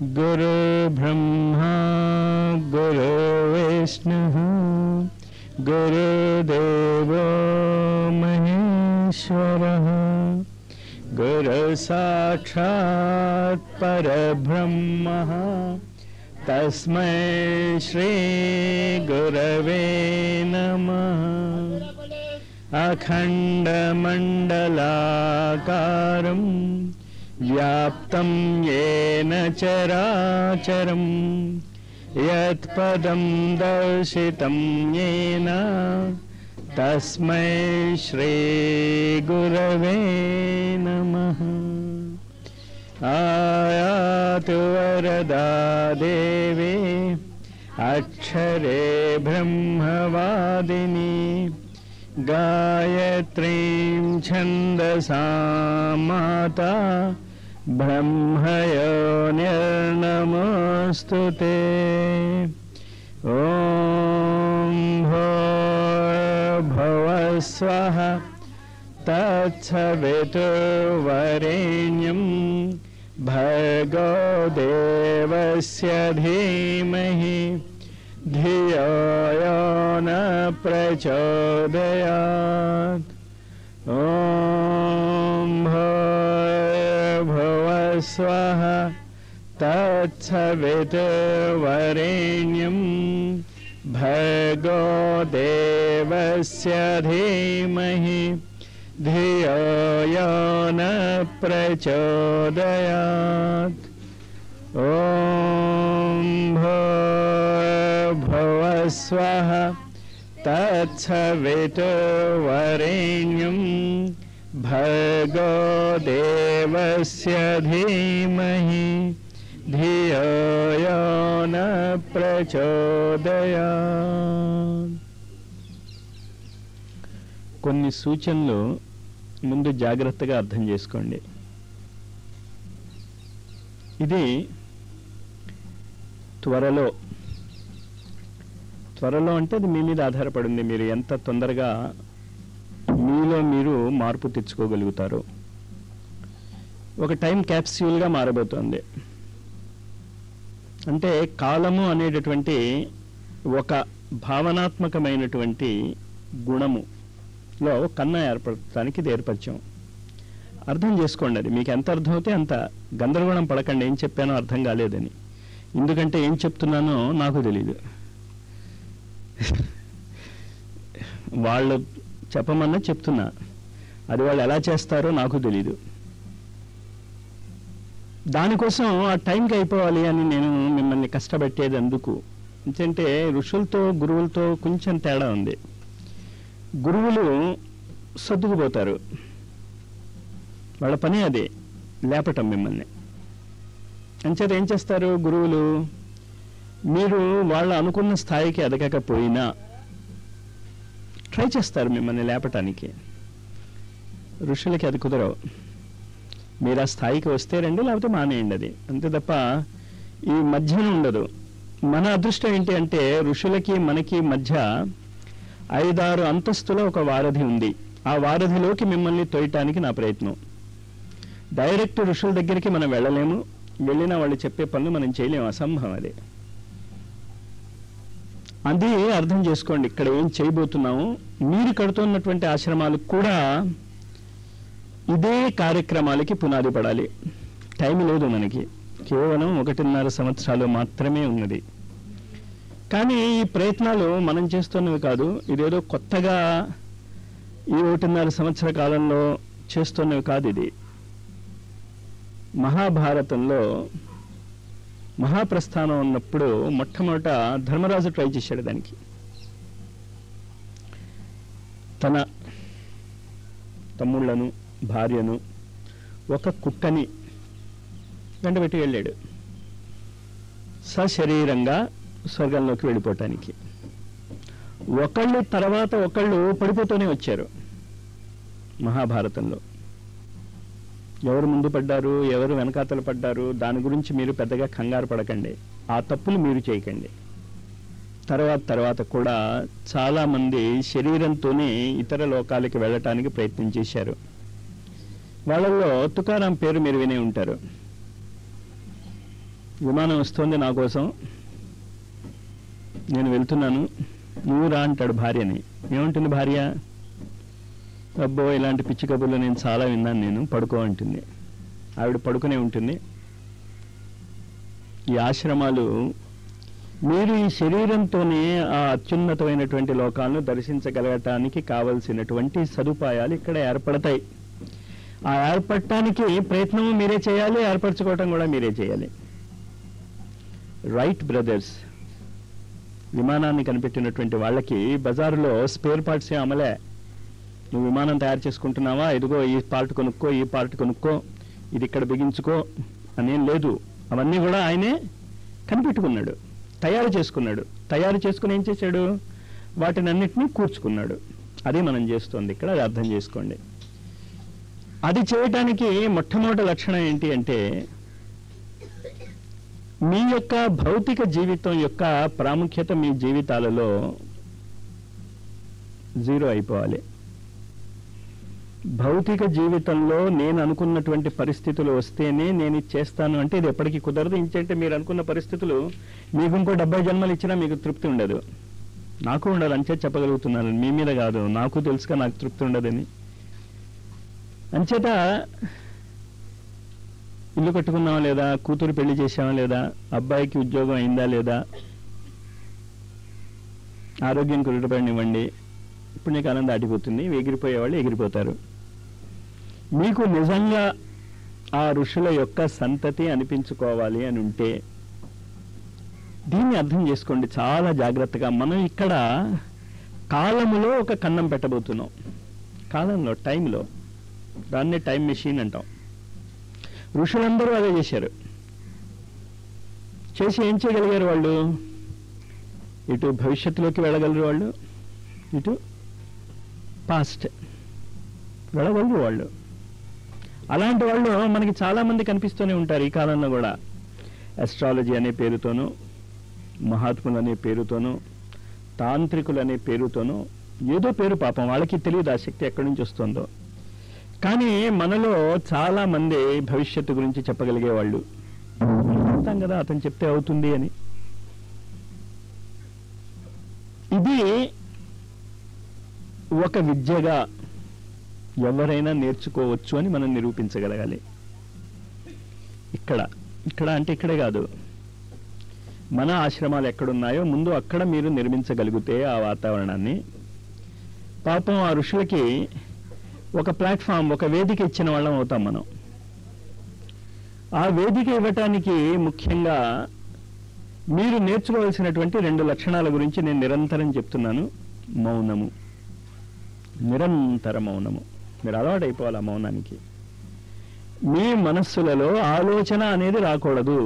गुरुर्ब्रह्मा गुरुविष्णुः गुरुदेवो महेश्वरः गुरुसाक्षात् परब्रह्मः तस्मै श्रीगुरवे नमः अखण्डमण्डलाकारं व्याप्तं येन चराचरं यत्पदं दर्शितं येन तस्मै श्रीगुरवे नमः आयातु वरदा देवी अक्षरे ब्रह्मवादिनी गायत्रीं छन्दसा माता ब्रह्मयो निर्नमोऽस्तु ते ॐ भूर्भुवस्वः तत्सवितुर्वरेण्यं भर्गो देवस्य धीमहि धियो यो न प्रचोदयात् ॐ भूर्भुवस्वः तत्सवितुर्वरेण्यं भर्गो देवस्य धीमहि धियो यो न प्रचोदयात् ॐ भूर्भुवस्वः तत्सवितुर्वरेण्यं भर्गो देवस्य धीमहि धियो यो न ప్రచోదయాత్ కొన్ని సూచనలు ముందు జాగ్రత్తగా అర్థం చేసుకోండి ఇది త్వరలో త్వరలో అంటే అది మీ మీద ఆధారపడింది మీరు ఎంత తొందరగా మీలో మీరు మార్పు తెచ్చుకోగలుగుతారు ఒక టైం క్యాప్స్యూల్గా మారబోతోంది అంటే కాలము అనేటటువంటి ఒక భావనాత్మకమైనటువంటి గుణములో కన్నా ఏర్పడటానికి ఇది ఏర్పరిచాం అర్థం చేసుకోండి అది మీకు ఎంత అర్థమవుతే అంత గందరగోళం పడకండి ఏం చెప్పానో అర్థం కాలేదని ఎందుకంటే ఏం చెప్తున్నానో నాకు తెలియదు వాళ్ళు చెప్పమన్నా చెప్తున్నా అది వాళ్ళు ఎలా చేస్తారో నాకు తెలీదు దానికోసం ఆ టైంకి అయిపోవాలి అని నేను మిమ్మల్ని కష్టపెట్టేది అందుకు ఎందుకంటే ఋషులతో గురువులతో కొంచెం తేడా ఉంది గురువులు సర్దుకుపోతారు వాళ్ళ పని అదే లేపటం మిమ్మల్ని అంచేత ఏం చేస్తారు గురువులు మీరు వాళ్ళ అనుకున్న స్థాయికి ఎదగకపోయినా ట్రై చేస్తారు మిమ్మల్ని లేపటానికి ఋషులకి అది కుదరవు మీరు ఆ స్థాయికి వస్తే రండి లేకపోతే మానేయండి అది అంతే తప్ప ఈ మధ్యన ఉండదు మన అదృష్టం ఏంటి అంటే ఋషులకి మనకి మధ్య ఐదారు అంతస్తుల ఒక వారధి ఉంది ఆ వారధిలోకి మిమ్మల్ని తోయటానికి నా ప్రయత్నం డైరెక్ట్ ఋషుల దగ్గరికి మనం వెళ్ళలేము వెళ్ళినా వాళ్ళు చెప్పే పనులు మనం చేయలేము అసంభవం అది అది అర్థం చేసుకోండి ఇక్కడ ఏం చేయబోతున్నాము మీరు కడుతున్నటువంటి ఆశ్రమాలకు కూడా ఇదే కార్యక్రమాలకి పునాది పడాలి టైం లేదు మనకి కేవలం ఒకటిన్నర సంవత్సరాలు మాత్రమే ఉన్నది కానీ ఈ ప్రయత్నాలు మనం చేస్తున్నవి కాదు ఇదేదో కొత్తగా ఈ ఒకటిన్నర సంవత్సర కాలంలో చేస్తున్నవి కాదు ఇది మహాభారతంలో మహాప్రస్థానం ఉన్నప్పుడు మొట్టమొదట ధర్మరాజు ట్రై చేశాడు దానికి తన తమ్ముళ్లను భార్యను ఒక కుక్కని వెంటబెట్టి వెళ్ళాడు సశరీరంగా స్వర్గంలోకి వెళ్ళిపోవటానికి ఒకళ్ళు తర్వాత ఒకళ్ళు పడిపోతూనే వచ్చారు మహాభారతంలో ఎవరు ముందు పడ్డారు ఎవరు వెనకాతలు పడ్డారు దాని గురించి మీరు పెద్దగా కంగారు పడకండి ఆ తప్పులు మీరు చేయకండి తర్వాత తర్వాత కూడా చాలామంది శరీరంతోనే ఇతర లోకాలకి వెళ్ళటానికి ప్రయత్నం చేశారు వాళ్ళల్లో తుకారాం పేరు మీరు వినే ఉంటారు విమానం వస్తుంది నా కోసం నేను వెళ్తున్నాను నువ్వు రా అంటాడు భార్యని ఏముంటుంది భార్య అబ్బో ఇలాంటి పిచ్చి కబుర్లు నేను చాలా విన్నాను నేను పడుకో అంటుంది ఆవిడ పడుకునే ఉంటుంది ఈ ఆశ్రమాలు మీరు ఈ శరీరంతోనే ఆ అత్యున్నతమైనటువంటి లోకాలను దర్శించగలగటానికి కావలసినటువంటి సదుపాయాలు ఇక్కడ ఏర్పడతాయి ఆ ఏర్పడటానికి ప్రయత్నము మీరే చేయాలి ఏర్పరచుకోవటం కూడా మీరే చేయాలి రైట్ బ్రదర్స్ విమానాన్ని కనిపెట్టినటువంటి వాళ్ళకి బజారులో స్పేర్ పార్ట్స్ ఏం అమలే నువ్వు విమానం తయారు చేసుకుంటున్నావా ఇదిగో ఈ పార్ట్ కొనుక్కో ఈ పార్ట్ కొనుక్కో ఇది ఇక్కడ బిగించుకో అనేం లేదు అవన్నీ కూడా ఆయనే కనిపెట్టుకున్నాడు తయారు చేసుకున్నాడు తయారు చేసుకుని ఏం చేశాడు వాటిని అన్నిటినీ కూర్చుకున్నాడు అది మనం చేస్తోంది ఇక్కడ అది అర్థం చేసుకోండి అది చేయటానికి మొట్టమొదటి లక్షణం ఏంటి అంటే మీ యొక్క భౌతిక జీవితం యొక్క ప్రాముఖ్యత మీ జీవితాలలో జీరో అయిపోవాలి భౌతిక జీవితంలో నేను అనుకున్నటువంటి పరిస్థితులు వస్తేనే నేను ఇది చేస్తాను అంటే ఇది ఎప్పటికీ కుదరదు ఇంకంటే మీరు అనుకున్న పరిస్థితులు మీకు ఇంకో డెబ్బై జన్మలు ఇచ్చినా మీకు తృప్తి ఉండదు నాకు ఉండదు అంచే చెప్పగలుగుతున్నాను మీ మీద కాదు నాకు తెలుసుగా నాకు తృప్తి ఉండదని అంచేత ఇల్లు కట్టుకున్నామా లేదా కూతురు పెళ్లి చేసామా లేదా అబ్బాయికి ఉద్యోగం అయిందా లేదా ఆరోగ్యం కుదుటపడినివ్వండి పుణ్యకాలం దాటిపోతుంది ఎగిరిపోయేవాళ్ళు ఎగిరిపోతారు మీకు నిజంగా ఆ ఋషుల యొక్క సంతతి అనిపించుకోవాలి అని ఉంటే దీన్ని అర్థం చేసుకోండి చాలా జాగ్రత్తగా మనం ఇక్కడ కాలములో ఒక కన్నం పెట్టబోతున్నాం కాలంలో టైంలో దాన్నే టైం మెషిన్ అంటాం ఋషులందరూ అదే చేశారు చేసి ఏం చేయగలిగారు వాళ్ళు ఇటు భవిష్యత్తులోకి వెళ్ళగలరు వాళ్ళు ఇటు పాస్ట్ వెళ్ళగలరు వాళ్ళు అలాంటి వాళ్ళు మనకి చాలా మంది కనిపిస్తూనే ఉంటారు ఈ కాలంలో కూడా అస్ట్రాలజీ అనే పేరుతోనూ మహాత్ములు అనే పేరుతోనూ తాంత్రికులు అనే పేరుతోనూ ఏదో పేరు పాపం వాళ్ళకి తెలియదు ఆ శక్తి ఎక్కడి నుంచి వస్తుందో కానీ మనలో చాలా మంది భవిష్యత్తు గురించి చెప్పగలిగే వాళ్ళు చెప్తాం కదా అతను చెప్తే అవుతుంది అని ఇది ఒక విద్యగా ఎవరైనా నేర్చుకోవచ్చు అని మనం నిరూపించగలగాలి ఇక్కడ ఇక్కడ అంటే ఇక్కడే కాదు మన ఆశ్రమాలు ఎక్కడున్నాయో ముందు అక్కడ మీరు నిర్మించగలిగితే ఆ వాతావరణాన్ని పాపం ఆ ఋషులకి ఒక ప్లాట్ఫామ్ ఒక వేదిక ఇచ్చిన వాళ్ళం అవుతాం మనం ఆ వేదిక ఇవ్వటానికి ముఖ్యంగా మీరు నేర్చుకోవాల్సినటువంటి రెండు లక్షణాల గురించి నేను నిరంతరం చెప్తున్నాను మౌనము నిరంతర మౌనము మీరు అలవాటు అయిపోవాలి ఆ మౌనానికి మీ మనస్సులలో ఆలోచన అనేది రాకూడదు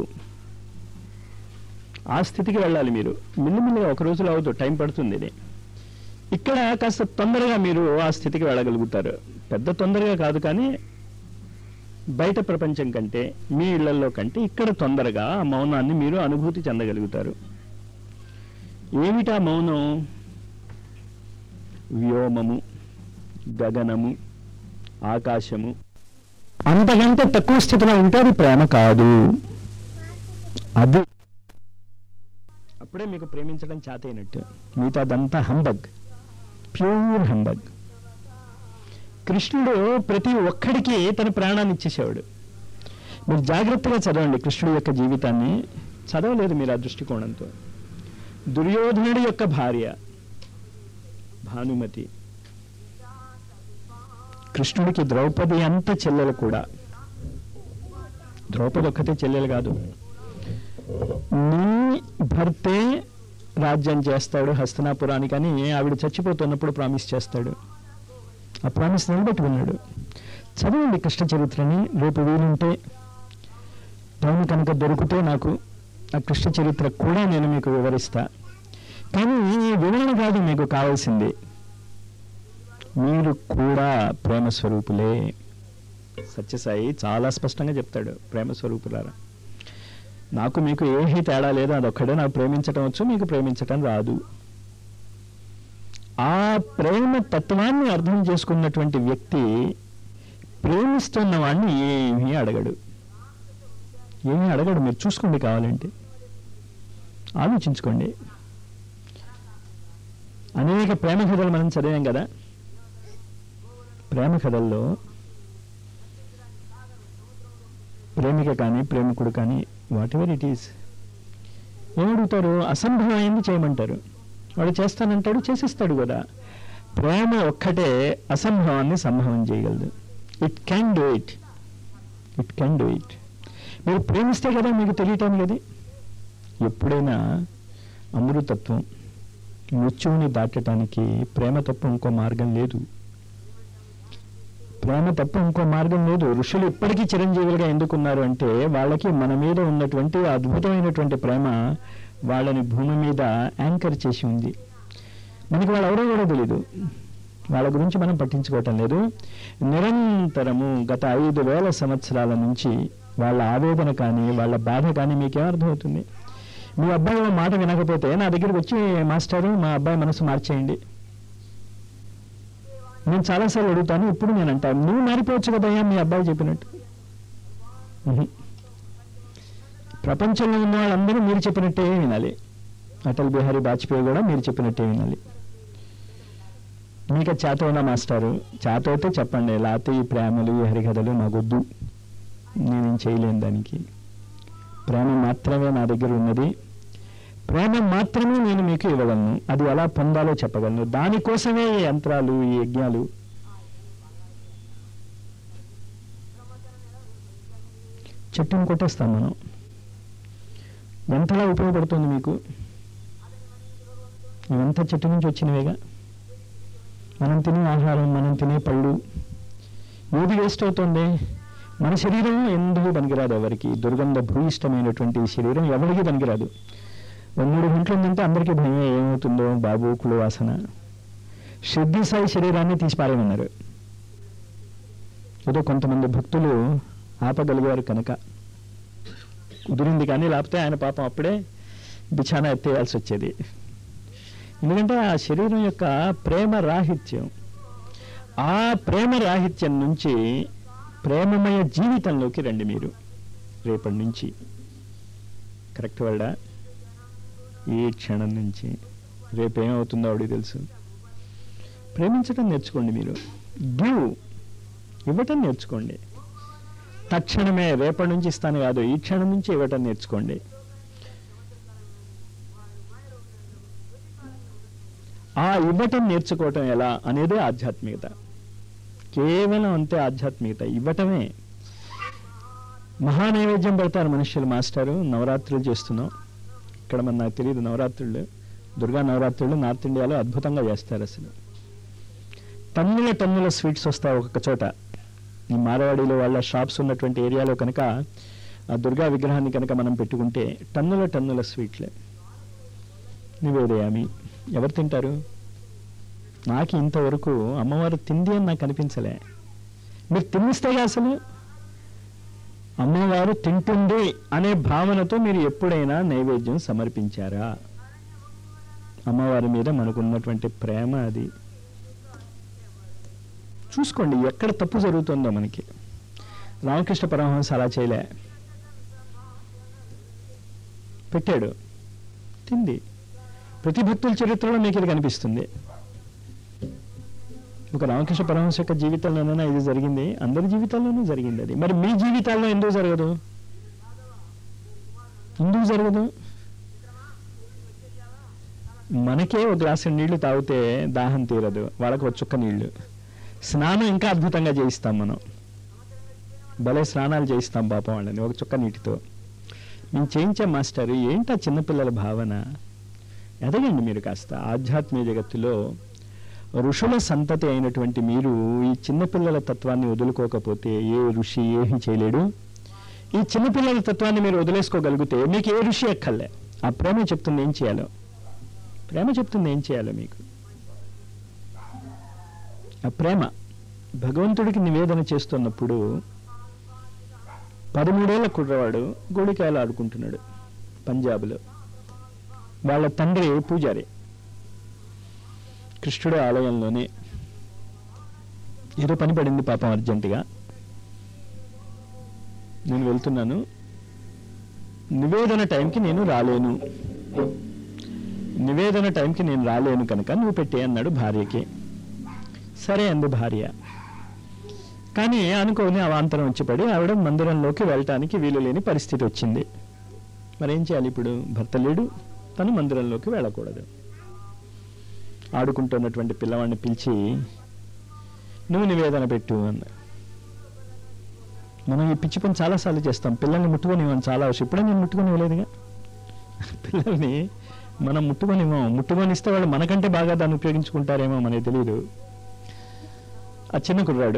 ఆ స్థితికి వెళ్ళాలి మీరు మిల్లిమిల్లిగా ఒక రోజులో అవుతూ టైం పడుతుంది ఇది ఇక్కడ కాస్త తొందరగా మీరు ఆ స్థితికి వెళ్ళగలుగుతారు పెద్ద తొందరగా కాదు కానీ బయట ప్రపంచం కంటే మీ ఇళ్లలో కంటే ఇక్కడ తొందరగా ఆ మౌనాన్ని మీరు అనుభూతి చెందగలుగుతారు ఏమిటా మౌనం వ్యోమము గగనము ఆకాశము అంతకంటే తక్కువ స్థితిలో ఉంటే అది ప్రేమ కాదు అది అప్పుడే మీకు ప్రేమించడం చేతైనట్టు మిగతాదంతా హంబగ్ ప్యూర్ హంబగ్ కృష్ణుడు ప్రతి ఒక్కడికి తన ప్రాణాన్ని ఇచ్చేసేవాడు మీరు జాగ్రత్తగా చదవండి కృష్ణుడి యొక్క జీవితాన్ని చదవలేదు మీరు ఆ దృష్టికోణంతో దుర్యోధనుడి యొక్క భార్య భానుమతి కృష్ణుడికి ద్రౌపది అంత చెల్లెలు కూడా ద్రౌపది ఒక్కతే చెల్లెలు కాదు నీ భర్తే రాజ్యం చేస్తాడు హస్తనాపురానికి అని ఆవిడ చచ్చిపోతున్నప్పుడు ప్రామిస్ చేస్తాడు ఆ ప్రామిస్ నిలబెట్టుకున్నాడు చదవండి కృష్ణ చరిత్రని రేపు వీలుంటే టైం కనుక దొరికితే నాకు ఆ కృష్ణ చరిత్ర కూడా నేను మీకు వివరిస్తా కానీ ఈ వివరణ కాదు మీకు కావాల్సింది మీరు కూడా ప్రేమ స్వరూపులే సత్యసాయి చాలా స్పష్టంగా చెప్తాడు ప్రేమ స్వరూపులారా నాకు మీకు ఏమీ తేడా లేదు అదొక్కడే నాకు ప్రేమించటం వచ్చు మీకు ప్రేమించటం రాదు ఆ ప్రేమ తత్వాన్ని అర్థం చేసుకున్నటువంటి వ్యక్తి ప్రేమిస్తున్న వాడిని ఏమీ అడగడు ఏమీ అడగడు మీరు చూసుకోండి కావాలంటే ఆలోచించుకోండి అనేక ప్రేమ కథలు మనం చదివాం కదా ప్రేమ కథల్లో ప్రేమిక కానీ ప్రేమికుడు కానీ వాట్ ఎవర్ ఇట్ ఈస్ ఏమడుగుతారు అసంభవమైంది చేయమంటారు వాడు చేస్తానంటాడు చేసేస్తాడు కూడా ప్రేమ ఒక్కటే అసంభవాన్ని సంభవం చేయగలదు it can do it it can do it మీరు ప్రేమిస్తే కదా మీకు తెలియటానికి అది ఎప్పుడైనా అమృతత్వం మృత్యువుని దాటటానికి ప్రేమ తప్ప ఇంకో మార్గం లేదు ప్రేమ తప్ప ఇంకో మార్గం లేదు ఋషులు ఇప్పటికీ చిరంజీవులుగా ఎందుకున్నారు అంటే వాళ్ళకి మన మీద ఉన్నటువంటి అద్భుతమైనటువంటి ప్రేమ వాళ్ళని భూమి మీద యాంకర్ చేసి ఉంది మనకి వాళ్ళు ఎవరో కూడా తెలీదు వాళ్ళ గురించి మనం పట్టించుకోవటం లేదు నిరంతరము గత ఐదు వేల సంవత్సరాల నుంచి వాళ్ళ ఆవేదన కానీ వాళ్ళ బాధ కానీ మీకేమర్థమవుతుంది మీ అబ్బాయి ఓ మాట వినకపోతే నా దగ్గరికి వచ్చి మాస్టారు మా అబ్బాయి మనసు మార్చేయండి నేను చాలాసార్లు అడుగుతాను ఇప్పుడు నేను అంటాను నువ్వు మారిపోవచ్చు కదయ్యా మీ అబ్బాయి చెప్పినట్టు ఉహు. ప్రపంచంలో ఉన్న వాళ్ళందరూ మీరు చెప్పినట్టే వినాలి అటల్ బిహారీ వాజ్పేయి కూడా మీరు చెప్పినట్టే వినాలి మీకు చేత ఉన్న మాస్టారు చేత అయితే చెప్పండి లేకపోతే ఈ ప్రేమలు ఈ హరికథలు నాకొద్దు నేనేం చేయలేను దానికి ప్రేమ మాత్రమే నా దగ్గర ఉన్నది ప్రేమ మాత్రమే నేను మీకు ఇవ్వగలను అది ఎలా పొందాలో చెప్పగలను దానికోసమే ఈ యంత్రాలు ఈ యజ్ఞాలు చెట్టును కొట్టేస్తాం మనం ఎంతలా ఉపయోగపడుతుంది మీకు ఇవంతా చెట్టు నుంచి వచ్చినవేగా మనం తినే ఆహారం మనం తినే పళ్ళు ఏది వేస్ట్ అవుతుంది మన శరీరం ఎందుకు పనికిరాదు ఎవరికి దుర్గంధ భూయిష్టమైనటువంటి ఈ శరీరం ఎవరికి పనికిరాదు ఓ మూడు గంటలు ఉందంటే అందరికీ భయం ఏమవుతుందో బాబు కుళ్ళు వాసన సిద్ధి సాయి శరీరాన్ని తీసి పారేమన్నారు ఏదో కొంతమంది భక్తులు ఆపగలిగారు కనుక కుదిరింది కానీ లేకపోతే ఆయన పాపం అప్పుడే బిఛానా ఎత్తేయాల్సి వచ్చేది ఎందుకంటే ఆ శరీరం యొక్క ప్రేమ రాహిత్యం ఆ ప్రేమ రాహిత్యం నుంచి ప్రేమమయ జీవితంలోకి రండి మీరు రేపటి నుంచి కరెక్ట్ వర్డా ఈ క్షణం నుంచి రేపు ఏమవుతుందో ఆవిడకి తెలుసు ప్రేమించడం నేర్చుకోండి మీరు గివ్ ఇవ్వటం నేర్చుకోండి తక్షణమే రేపటి నుంచి ఇస్తాను కాదు ఈ క్షణం నుంచి ఇవ్వటం నేర్చుకోండి ఆ ఇవ్వటం నేర్చుకోవటం ఎలా అనేది ఆధ్యాత్మికత కేవలం అంతే ఆధ్యాత్మికత ఇవ్వటమే మహానైవేద్యం పెడతారు మనుషులు మాస్టారు నవరాత్రులు చేస్తున్నాం ఇక్కడ మన నాకు తెలియదు నవరాత్రులు దుర్గా నవరాత్రులు నార్త్ ఇండియాలో అద్భుతంగా చేస్తారు అసలు టన్నుల టన్నుల స్వీట్స్ వస్తాయి ఒక్కొక్క చోట ఈ మారవాడిలో వాళ్ళ షాప్స్ ఉన్నటువంటి ఏరియాలో కనుక ఆ దుర్గా విగ్రహాన్ని కనుక మనం పెట్టుకుంటే టన్నుల టన్నుల స్వీట్లే నివేదయామి ఎవరు తింటారు నాకు ఇంతవరకు అమ్మవారు తింది అని నాకు అనిపించలే మీరు తిన్నిస్తేగా అసలు అమ్మవారు తింటుంది అనే భావనతో మీరు ఎప్పుడైనా నైవేద్యం సమర్పించారా అమ్మవారి మీద మనకున్నటువంటి ప్రేమ అది చూసుకోండి ఎక్కడ తప్పు జరుగుతుందో మనకి రామకృష్ణ పరమహంస అలా చేయలే పెట్టాడు తింది ప్రతి భక్తుల చరిత్రలో మీకు ఇది కనిపిస్తుంది ఒక రామకృష్ణ పరమహంస యొక్క జీవితంలోనైనా ఇది జరిగింది అందరి జీవితాల్లోనూ జరిగింది అది మరి మీ జీవితాల్లో ఎందుకు జరగదు ఎందుకు జరగదు మనకే ఒక గ్లాసు నీళ్లు తాగితే దాహం తీరదు వాళ్ళకి ఒక చుక్క నీళ్లు స్నానం ఇంకా అద్భుతంగా చేయిస్తాం మనం భలే స్నానాలు చేయిస్తాం పాపం వాళ్ళని ఒక చుక్క నీటితో మేము చేయించే మాస్టర్ ఏంటా చిన్నపిల్లల భావన ఎదగండి మీరు కాస్త ఆధ్యాత్మిక జగత్తులో ఋషుల సంతతి అయినటువంటి మీరు ఈ చిన్నపిల్లల తత్వాన్ని వదులుకోకపోతే ఏ ఋషి ఏమీ చేయలేడు ఈ చిన్నపిల్లల తత్వాన్ని మీరు వదిలేసుకోగలిగితే మీకు ఏ ఋషి ఎక్కర్లే ఆ ప్రేమ చెప్తుంది ఏం చేయాలో ప్రేమ చెప్తుంది ఏం చేయాలో మీకు ఆ ప్రేమ భగవంతుడికి నివేదన చేస్తున్నప్పుడు పదమూడేళ్ల కుర్రవాడు గోళికాయలు ఆడుకుంటున్నాడు పంజాబ్లో వాళ్ళ తండ్రి పూజారి కృష్ణుడి ఆలయంలోనే ఏదో పని పడింది పాపం అర్జెంటుగా నేను వెళ్తున్నాను నివేదన టైంకి నేను రాలేను నివేదన టైంకి నేను రాలేను కనుక నువ్వు పెట్టే అన్నాడు భార్యకి సరే అంది భార్య కానీ అనుకోని అవాంతరం వచ్చి పడి ఆవిడ మందిరంలోకి వెళ్ళటానికి వీలు లేని పరిస్థితి వచ్చింది మరేం చేయాలి ఇప్పుడు భర్త లేడు తను మందిరంలోకి వెళ్ళకూడదు ఆడుకుంటున్నటువంటి పిల్లవాడిని పిలిచి నువ్వు నివేదన పెట్టు అన్న మనం ఈ పిచ్చి పని చాలాసార్లు చేస్తాం పిల్లల్ని ముట్టుకొనివ్వని చాలా అవసరం ఇప్పుడే నేను ముట్టుకొనివ్వలేదుగా పిల్లల్ని మనం ముట్టుకొనివ్వం ముట్టుకొనిస్తే వాళ్ళు మనకంటే బాగా దాన్ని ఉపయోగించుకుంటారేమో మనకి తెలియదు ఆ చిన్న కుర్రాడు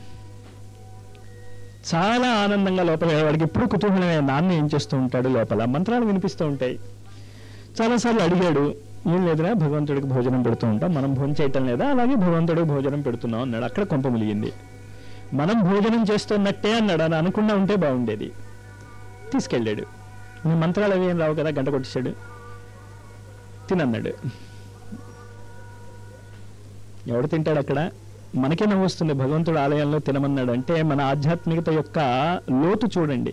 చాలా ఆనందంగా లోపల వాడికి ఎప్పుడు కుతూహలమే నాన్న ఏం చేస్తూ ఉంటాడు లోపల మంత్రాలు వినిపిస్తూ ఉంటాయి చాలాసార్లు అడిగాడు ఏం లేదురా భగవంతుడికి భోజనం పెడుతూ ఉంటాం మనం భోజనం చేయటం లేదా అలాగే భగవంతుడికి భోజనం పెడుతున్నాం అన్నాడు అక్కడ కొంప ములిగింది మనం భోజనం చేస్తున్నట్టే అన్నాడు అని అనుకుండా ఉంటే బాగుండేది తీసుకెళ్ళాడు నీ మంత్రాలు అవి ఏం రావు కదా గంట కొట్టేశాడు తినన్నాడు ఎవడు తింటాడు అక్కడ మనకే నవ్వు వస్తుంది భగవంతుడు ఆలయంలో తినమన్నాడు అంటే మన ఆధ్యాత్మికత యొక్క లోతు చూడండి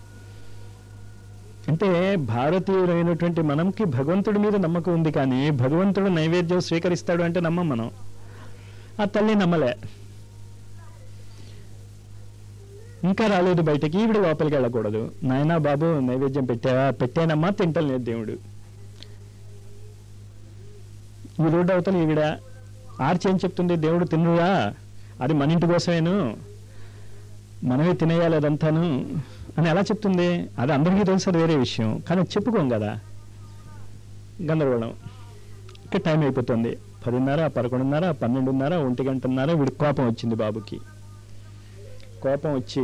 అంటే భారతీయులైనటువంటి మనంకి భగవంతుడి మీద నమ్మకం ఉంది కానీ భగవంతుడు నైవేద్యం స్వీకరిస్తాడు అంటే నమ్మం మనం ఆ తల్లి నమ్మలే ఇంకా రాలేదు బయటకి ఈవిడ లోపలికి వెళ్ళకూడదు నాయనా బాబు నైవేద్యం పెట్టావా పెట్టానమ్మా తింటలేదు దేవుడు ఈ రోడ్డు అవతల ఈవిడ ఆర్చి ఏం చెప్తుంది దేవుడు తిన్నురా అది మన ఇంటి కోసమేను మనమే తినేయాలి అదంతాను అని ఎలా చెప్తుంది అది అందరికీ తెలుసు అది వేరే విషయం కానీ చెప్పుకోం కదా గందరగోళం ఇక్కడ టైం అయిపోతుంది పదిన్నర పదకొండున్నర పన్నెండున్నర ఒంటి గంటన్నర వీడి కోపం వచ్చింది బాబుకి కోపం వచ్చి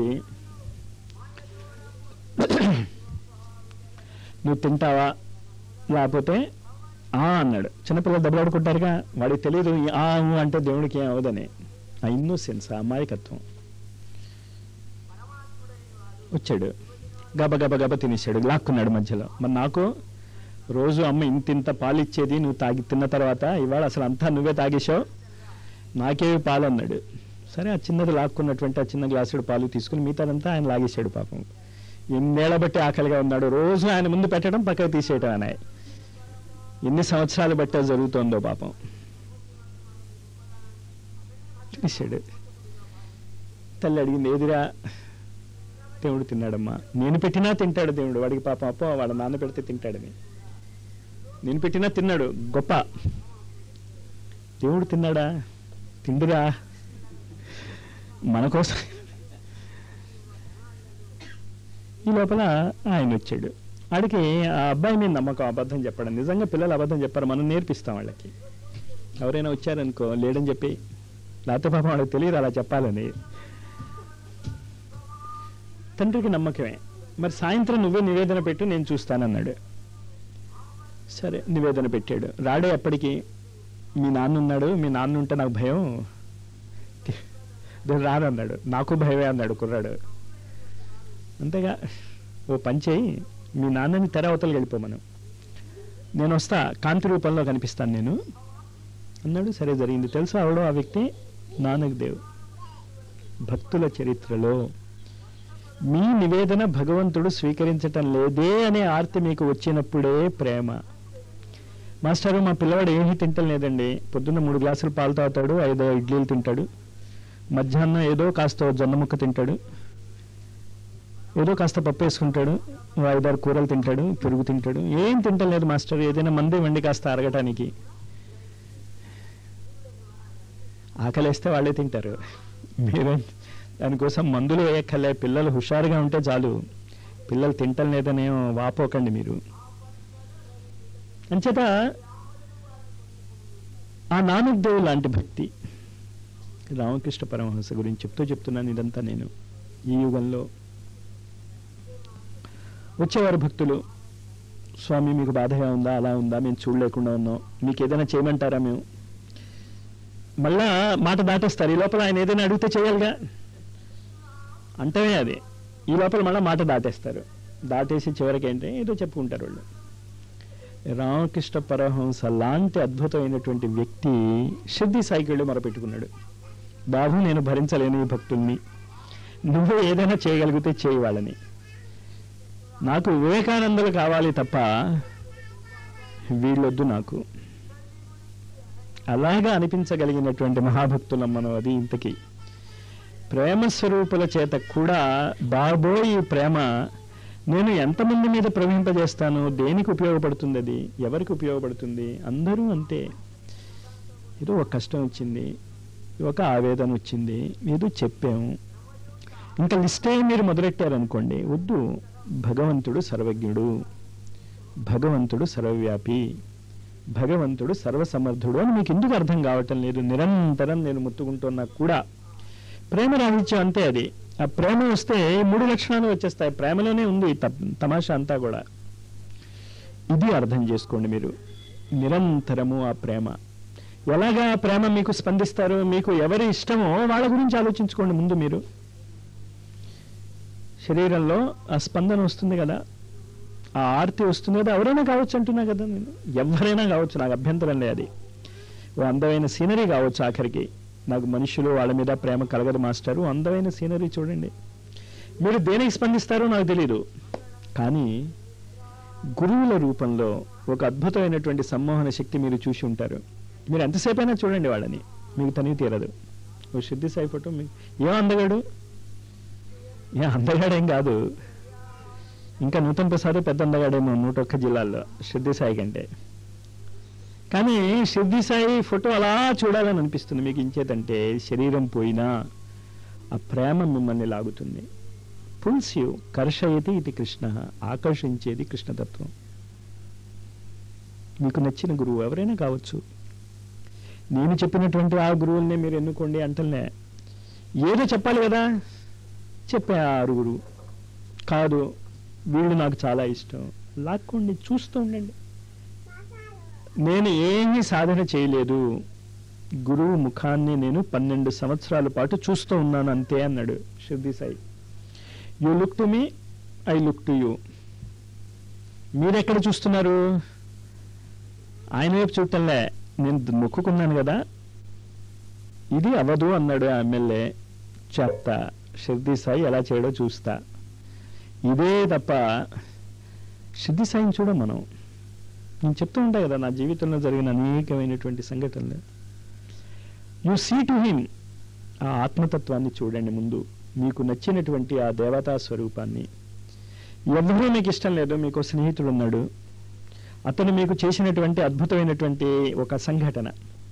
నువ్వు తింటావా లేకపోతే ఆ అన్నాడు చిన్నపిల్లలు దెబ్బలాడుకుంటారుగా వాడికి తెలియదు ఈ ఆ ఊ అంటే దేవుడికి ఏం అవదని ఆ ఇన్నోసెన్స్ ఆ అమాయకత్వం వచ్చాడు గబ గబ గబ తినేసాడు లాక్కున్నాడు మధ్యలో మరి నాకు రోజు అమ్మ ఇంత ఇంత పాలు ఇచ్చేది నువ్వు తాగి తిన్న తర్వాత ఇవాళ అసలు అంతా నువ్వే తాగేశావు నాకేవి పాలు అన్నాడు సరే ఆ చిన్నది లాక్కున్నటువంటి ఆ చిన్న గ్లాసుడు పాలు తీసుకుని మిగతాదంతా ఆయన లాగేశాడు పాపం ఎన్నేళ్ల బట్టి ఆకలిగా ఉన్నాడు రోజు ఆయన ముందు పెట్టడం పక్కకు తీసేయటం అనే ఎన్ని సంవత్సరాలు బట్టి అది జరుగుతోందో పాపం తీసాడు తల్లి అడిగింది ఏదిరా దేవుడు తిన్నాడమ్మా నేను పెట్టినా తింటాడు దేవుడు వాడికి పాపం అప్ప వాడు నాన్న పెడితే తింటాడని నేను పెట్టినా తిన్నాడు గొప్ప దేవుడు తిన్నాడా తిండురా మన కోసం ఈ లోపల ఆయన వచ్చాడు ఆడికి ఆ అబ్బాయి మీద నమ్మకం అబద్ధం చెప్పడం నిజంగా పిల్లలు అబద్ధం చెప్పారు మనం నేర్పిస్తాం వాళ్ళకి ఎవరైనా వచ్చారనుకో లేడని చెప్పి లేకపోతే పాపం వాళ్ళకి తెలియదు అలా చెప్పాలని తండ్రికి నమ్మకమే మరి సాయంత్రం నువ్వే నివేదన పెట్టు నేను చూస్తానన్నాడు సరే నివేదన పెట్టాడు రాడే అప్పటికి మీ నాన్న ఉన్నాడు మీ నాన్న ఉంటే నాకు భయం నేను రానన్నాడు నాకు భయమే అన్నాడు కుర్రాడు అంతేగా ఓ పని చేయి మీ నాన్నని తెర అవతలు వెళ్ళిపోమను నేను వస్తా కాంతి రూపంలో కనిపిస్తాను నేను అన్నాడు సరే జరిగింది తెలుసా అవడం ఆ వ్యక్తి నానక్ దేవ్ భక్తుల చరిత్రలో మీ నివేదన భగవంతుడు స్వీకరించటం లేదే అనే ఆర్తి మీకు వచ్చినప్పుడే ప్రేమ మాస్టారు మా పిల్లవాడు ఏమీ తింటలేదండి పొద్దున్న మూడు గ్లాసులు పాలు తాగుతాడు ఐదో ఇడ్లీలు తింటాడు మధ్యాహ్నం ఏదో కాస్త జొన్న ముక్క తింటాడు ఏదో కాస్త పప్పు వేసుకుంటాడు ఓ ఐదారు కూరలు తింటాడు పెరుగు తింటాడు ఏం తింటలేదు మాస్టర్ ఏదైనా మంది వండి కాస్త అరగటానికి ఆకలేస్తే వాళ్ళే తింటారు మీరే దానికోసం మందులు వేయక్కర్లే పిల్లలు హుషారుగా ఉంటే చాలు పిల్లలు తింటం లేదనేం వాపోకండి మీరు అంచేత ఆ నానక్దేవు లాంటి భక్తి రామకృష్ణ పరమహంస గురించి చెప్తూ చెప్తున్నాను ఇదంతా నేను ఈ యుగంలో వచ్చేవారు భక్తులు స్వామి మీకు బాధగా ఉందా అలా ఉందా మేము చూడలేకుండా ఉన్నాం మీకు ఏదైనా చేయమంటారా మేము మళ్ళా మాట దాటేస్తారు ఈ లోపల ఆయన ఏదైనా అడిగితే చేయాలిగా అంటే అది ఈ లోపల మళ్ళీ మాట దాటేస్తారు దాటేసి చివరికి ఏంటి ఏదో చెప్పుకుంటారు వాళ్ళు రామకృష్ణ పరమహంస లాంటి అద్భుతమైనటువంటి వ్యక్తి సిద్ధి సాయికి వెళ్ళి మొరపెట్టుకున్నాడు బాబు నేను భరించలేను ఈ భక్తుల్ని నువ్వు ఏదైనా చేయగలిగితే చేయి వాళ్ళని నాకు వివేకానందలు కావాలి తప్ప వీళ్ళొద్దు నాకు అలాగా అనిపించగలిగినటువంటి మహాభక్తులం మనం అది ఇంతకీ ప్రేమ స్వరూపుల చేత కూడా బాబోయ్ ఈ ప్రేమ నేను ఎంతమంది మీద ప్రవహింపజేస్తాను దేనికి ఉపయోగపడుతుంది అది ఎవరికి ఉపయోగపడుతుంది అందరూ అంతే ఏదో ఒక కష్టం వచ్చింది ఒక ఆవేదన వచ్చింది ఏదో చెప్పాము ఇంకా లిస్టే మీరు మొదలెట్టారనుకోండి వద్దు భగవంతుడు సర్వజ్ఞుడు భగవంతుడు సర్వవ్యాపి భగవంతుడు సర్వసమర్థుడు అని మీకు ఎందుకు అర్థం కావటం లేదు నిరంతరం నేను ముత్తుకుంటున్నా కూడా ప్రేమ రాహిత్యం అంతే అది ఆ ప్రేమ వస్తే ఈ మూడు లక్షణాలు వచ్చేస్తాయి ప్రేమలోనే ఉంది ఈ త- తమాషా అంతా కూడా ఇది అర్థం చేసుకోండి మీరు నిరంతరము ఆ ప్రేమ ఎలాగా ఆ ప్రేమ మీకు స్పందిస్తారు మీకు ఎవరి ఇష్టమో వాళ్ళ గురించి ఆలోచించుకోండి ముందు మీరు శరీరంలో ఆ స్పందన వస్తుంది కదా ఆ ఆర్తి వస్తుంది కదా ఎవరైనా కావచ్చు అంటున్నా కదా నేను ఎవరైనా కావచ్చు నాకు అభ్యంతరం లేదు అది ఓ అందమైన సీనరీ కావచ్చు ఆఖరికి నాకు మనుషులు వాళ్ళ మీద ప్రేమ కలగదు మాస్టరు అందమైన సీనరీ చూడండి మీరు దేనికి స్పందిస్తారో నాకు తెలీదు కానీ గురువుల రూపంలో ఒక అద్భుతమైనటువంటి సమ్మోహన శక్తి మీరు చూసి ఉంటారు మీరు ఎంతసేపైనా చూడండి వాళ్ళని మీకు తనివి తీరదు ఓ శుద్ధి సాయి ఫోటో మీకు ఏం అందగాడు ఏ అందగాడేం కాదు ఇంకా నూతన్ ప్రసాద్ పెద్ద అందగాడేమో నూట ఒక్క జిల్లాల్లో సిద్ధి సాయి కంటే కానీ సిద్ధి సాయి ఫోటో అలా చూడాలని అనిపిస్తుంది మీకు ఇంచేతంటే శరీరం పోయినా ఆ ప్రేమ మిమ్మల్ని లాగుతుంది పుల్స్ యు కర్షయతి ఇది కృష్ణ ఆకర్షించేది కృష్ణతత్వం మీకు నచ్చిన గురువు ఎవరైనా కావచ్చు నేను చెప్పినటువంటి ఆ గురువుల్ని మీరు ఎన్నుకోండి అంటలే ఏదో చెప్పాలి కదా చెప్పే ఆ ఆరుగురు కాదు వీళ్ళు నాకు చాలా ఇష్టం లాక్కోండి చూస్తూ ఉండండి నేను ఏమీ సాధన చేయలేదు గురువు ముఖాన్ని నేను పన్నెండు సంవత్సరాల పాటు చూస్తూ ఉన్నాను అంతే అన్నాడు శుద్ధి సాయి you look to me I look to you మీరెక్కడ చూస్తున్నారు ఆయన వైపు చూడటంలే నేను మొక్కుకున్నాను కదా ఇది అవ్వదు అన్నాడు ఆ ఎమ్మెల్యే చెప్తా సిద్ధి సాయి ఎలా చేయడో చూస్తా ఇదే తప్ప సిద్ధి సాయిని చూడం మనం నేను చెప్తూ ఉంటా కదా నా జీవితంలో జరిగిన అనేకమైనటువంటి సంఘటనలు యు సీ టు హిమ్ ఆ ఆత్మతత్వాన్ని చూడండి ముందు మీకు నచ్చినటువంటి ఆ దేవతా స్వరూపాన్ని ఎవరూ మీకు ఇష్టం లేదు మీకు ఒక స్నేహితుడు ఉన్నాడు అతను మీకు చేసినటువంటి అద్భుతమైనటువంటి ఒక సంఘటన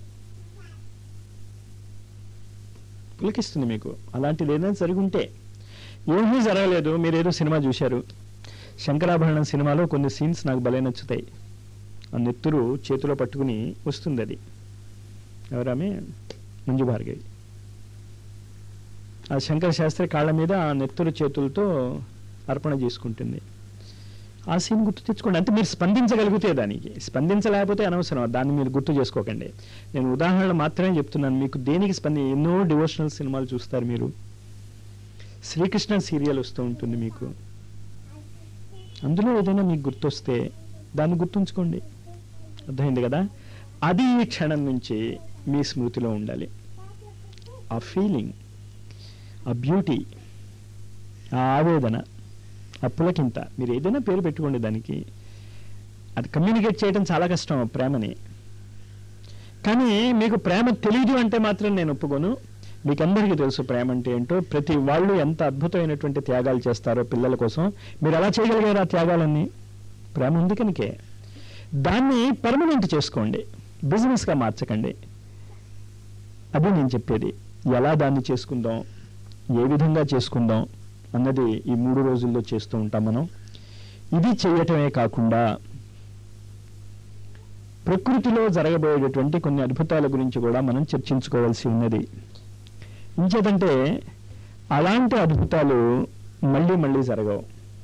పులకిస్తుంది మీకు అలాంటిది ఏదైనా జరుగుంటే ఏమీ జరగలేదు మీరు ఏదో సినిమా చూశారు శంకరాభరణం సినిమాలో కొన్ని సీన్స్ నాకు భలే నచ్చుతాయి ఆ నెత్తురు చేతిలో పట్టుకుని వస్తుంది అది ఎవరామె మంజు భార్గవి ఆ శంకర శాస్త్రి కాళ్ళ మీద ఆ నెత్తురు చేతులతో అర్పణ చేసుకుంటుంది ఆ సీన్ గుర్తు తెచ్చుకోండి అంటే మీరు స్పందించగలిగితే దానికి స్పందించలేకపోతే అనవసరం దాన్ని మీరు గుర్తు చేసుకోకండి నేను ఉదాహరణలు మాత్రమే చెప్తున్నాను మీకు దేనికి స్పంది ఎన్నో డివోషనల్ సినిమాలు చూస్తారు మీరు శ్రీకృష్ణ సీరియల్ వస్తూ ఉంటుంది మీకు అందులో ఏదైనా మీకు గుర్తొస్తే దాన్ని గుర్తుంచుకోండి అర్థమైంది కదా అది ఈ క్షణం నుంచి మీ స్మృతిలో ఉండాలి ఆ ఫీలింగ్ ఆ బ్యూటీ ఆ ఆవేదన ఆ పులకింత మీరు ఏదైనా పేరు పెట్టుకోండి దానికి అది కమ్యూనికేట్ చేయడం చాలా కష్టం ఆ ప్రేమని కానీ మీకు ప్రేమ తెలియదు అంటే మాత్రం నేను ఒప్పుకోను మీకు అందరికీ తెలుసు ప్రేమ అంటే ఏంటో ప్రతి వాళ్ళు ఎంత అద్భుతమైనటువంటి త్యాగాలు చేస్తారో పిల్లల కోసం మీరు ఎలా చేయగలిగారు ఆ త్యాగాలన్నీ ప్రేమ ఉంది కనుకే దాన్ని పర్మనెంట్ చేసుకోండి బిజినెస్గా మార్చకండి అది నేను చెప్పేది ఎలా దాన్ని చేసుకుందాం ఏ విధంగా చేసుకుందాం అన్నది ఈ మూడు రోజుల్లో చేస్తూ ఉంటాం మనం ఇది చేయటమే కాకుండా ప్రకృతిలో జరగబోయేటటువంటి కొన్ని అద్భుతాల గురించి కూడా మనం చర్చించుకోవాల్సి ఉన్నది ఇంచేతంటే అలాంటి అద్భుతాలు మళ్ళీ మళ్ళీ జరగవు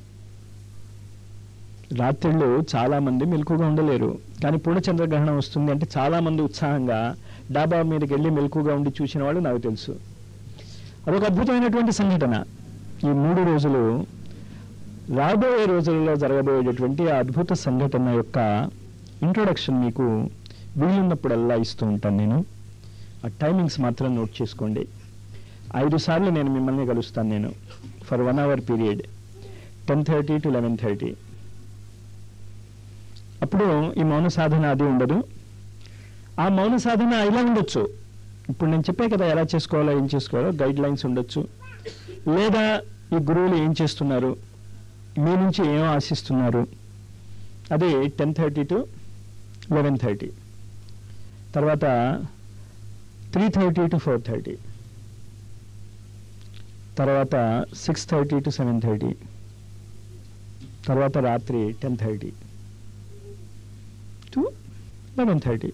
రాత్రిళ్ళు చాలా మంది మెలకుగా ఉండలేరు కానీ పూర్ణచంద్రగ్రహణం వస్తుంది అంటే చాలా మంది ఉత్సాహంగా డాబా మీదకి వెళ్ళి మెలకుగా ఉండి చూసిన వాళ్ళు నాకు తెలుసు అదొక అద్భుతమైనటువంటి సంఘటన ఈ మూడు రోజులు రాబోయే రోజులలో జరగబోయేటటువంటి ఆ అద్భుత సంఘటన యొక్క ఇంట్రొడక్షన్ మీకు వీలున్నప్పుడల్లా ఇస్తూ ఉంటాను నేను ఆ టైమింగ్స్ మాత్రం నోట్ చేసుకోండి ఐదు సార్లు నేను మిమ్మల్ని కలుస్తాను నేను for one hour period ten thirty to eleven thirty అప్పుడు ఈ మౌన సాధన అది ఉండదు ఆ మౌన సాధన ఇలా ఉండొచ్చు ఇప్పుడు నేను చెప్పే కదా ఎలా చేసుకోవాలో ఏం చేసుకోవాలో గైడ్ లైన్స్ ఉండొచ్చు లేదా ఈ గురువులు ఏం చేస్తున్నారు మీ నుంచి ఏం ఆశిస్తున్నారు అది ten thirty to eleven thirty తర్వాత three thirty to four thirty తర్వాత six thirty to seven thirty తర్వాత రాత్రి ten thirty to eleven thirty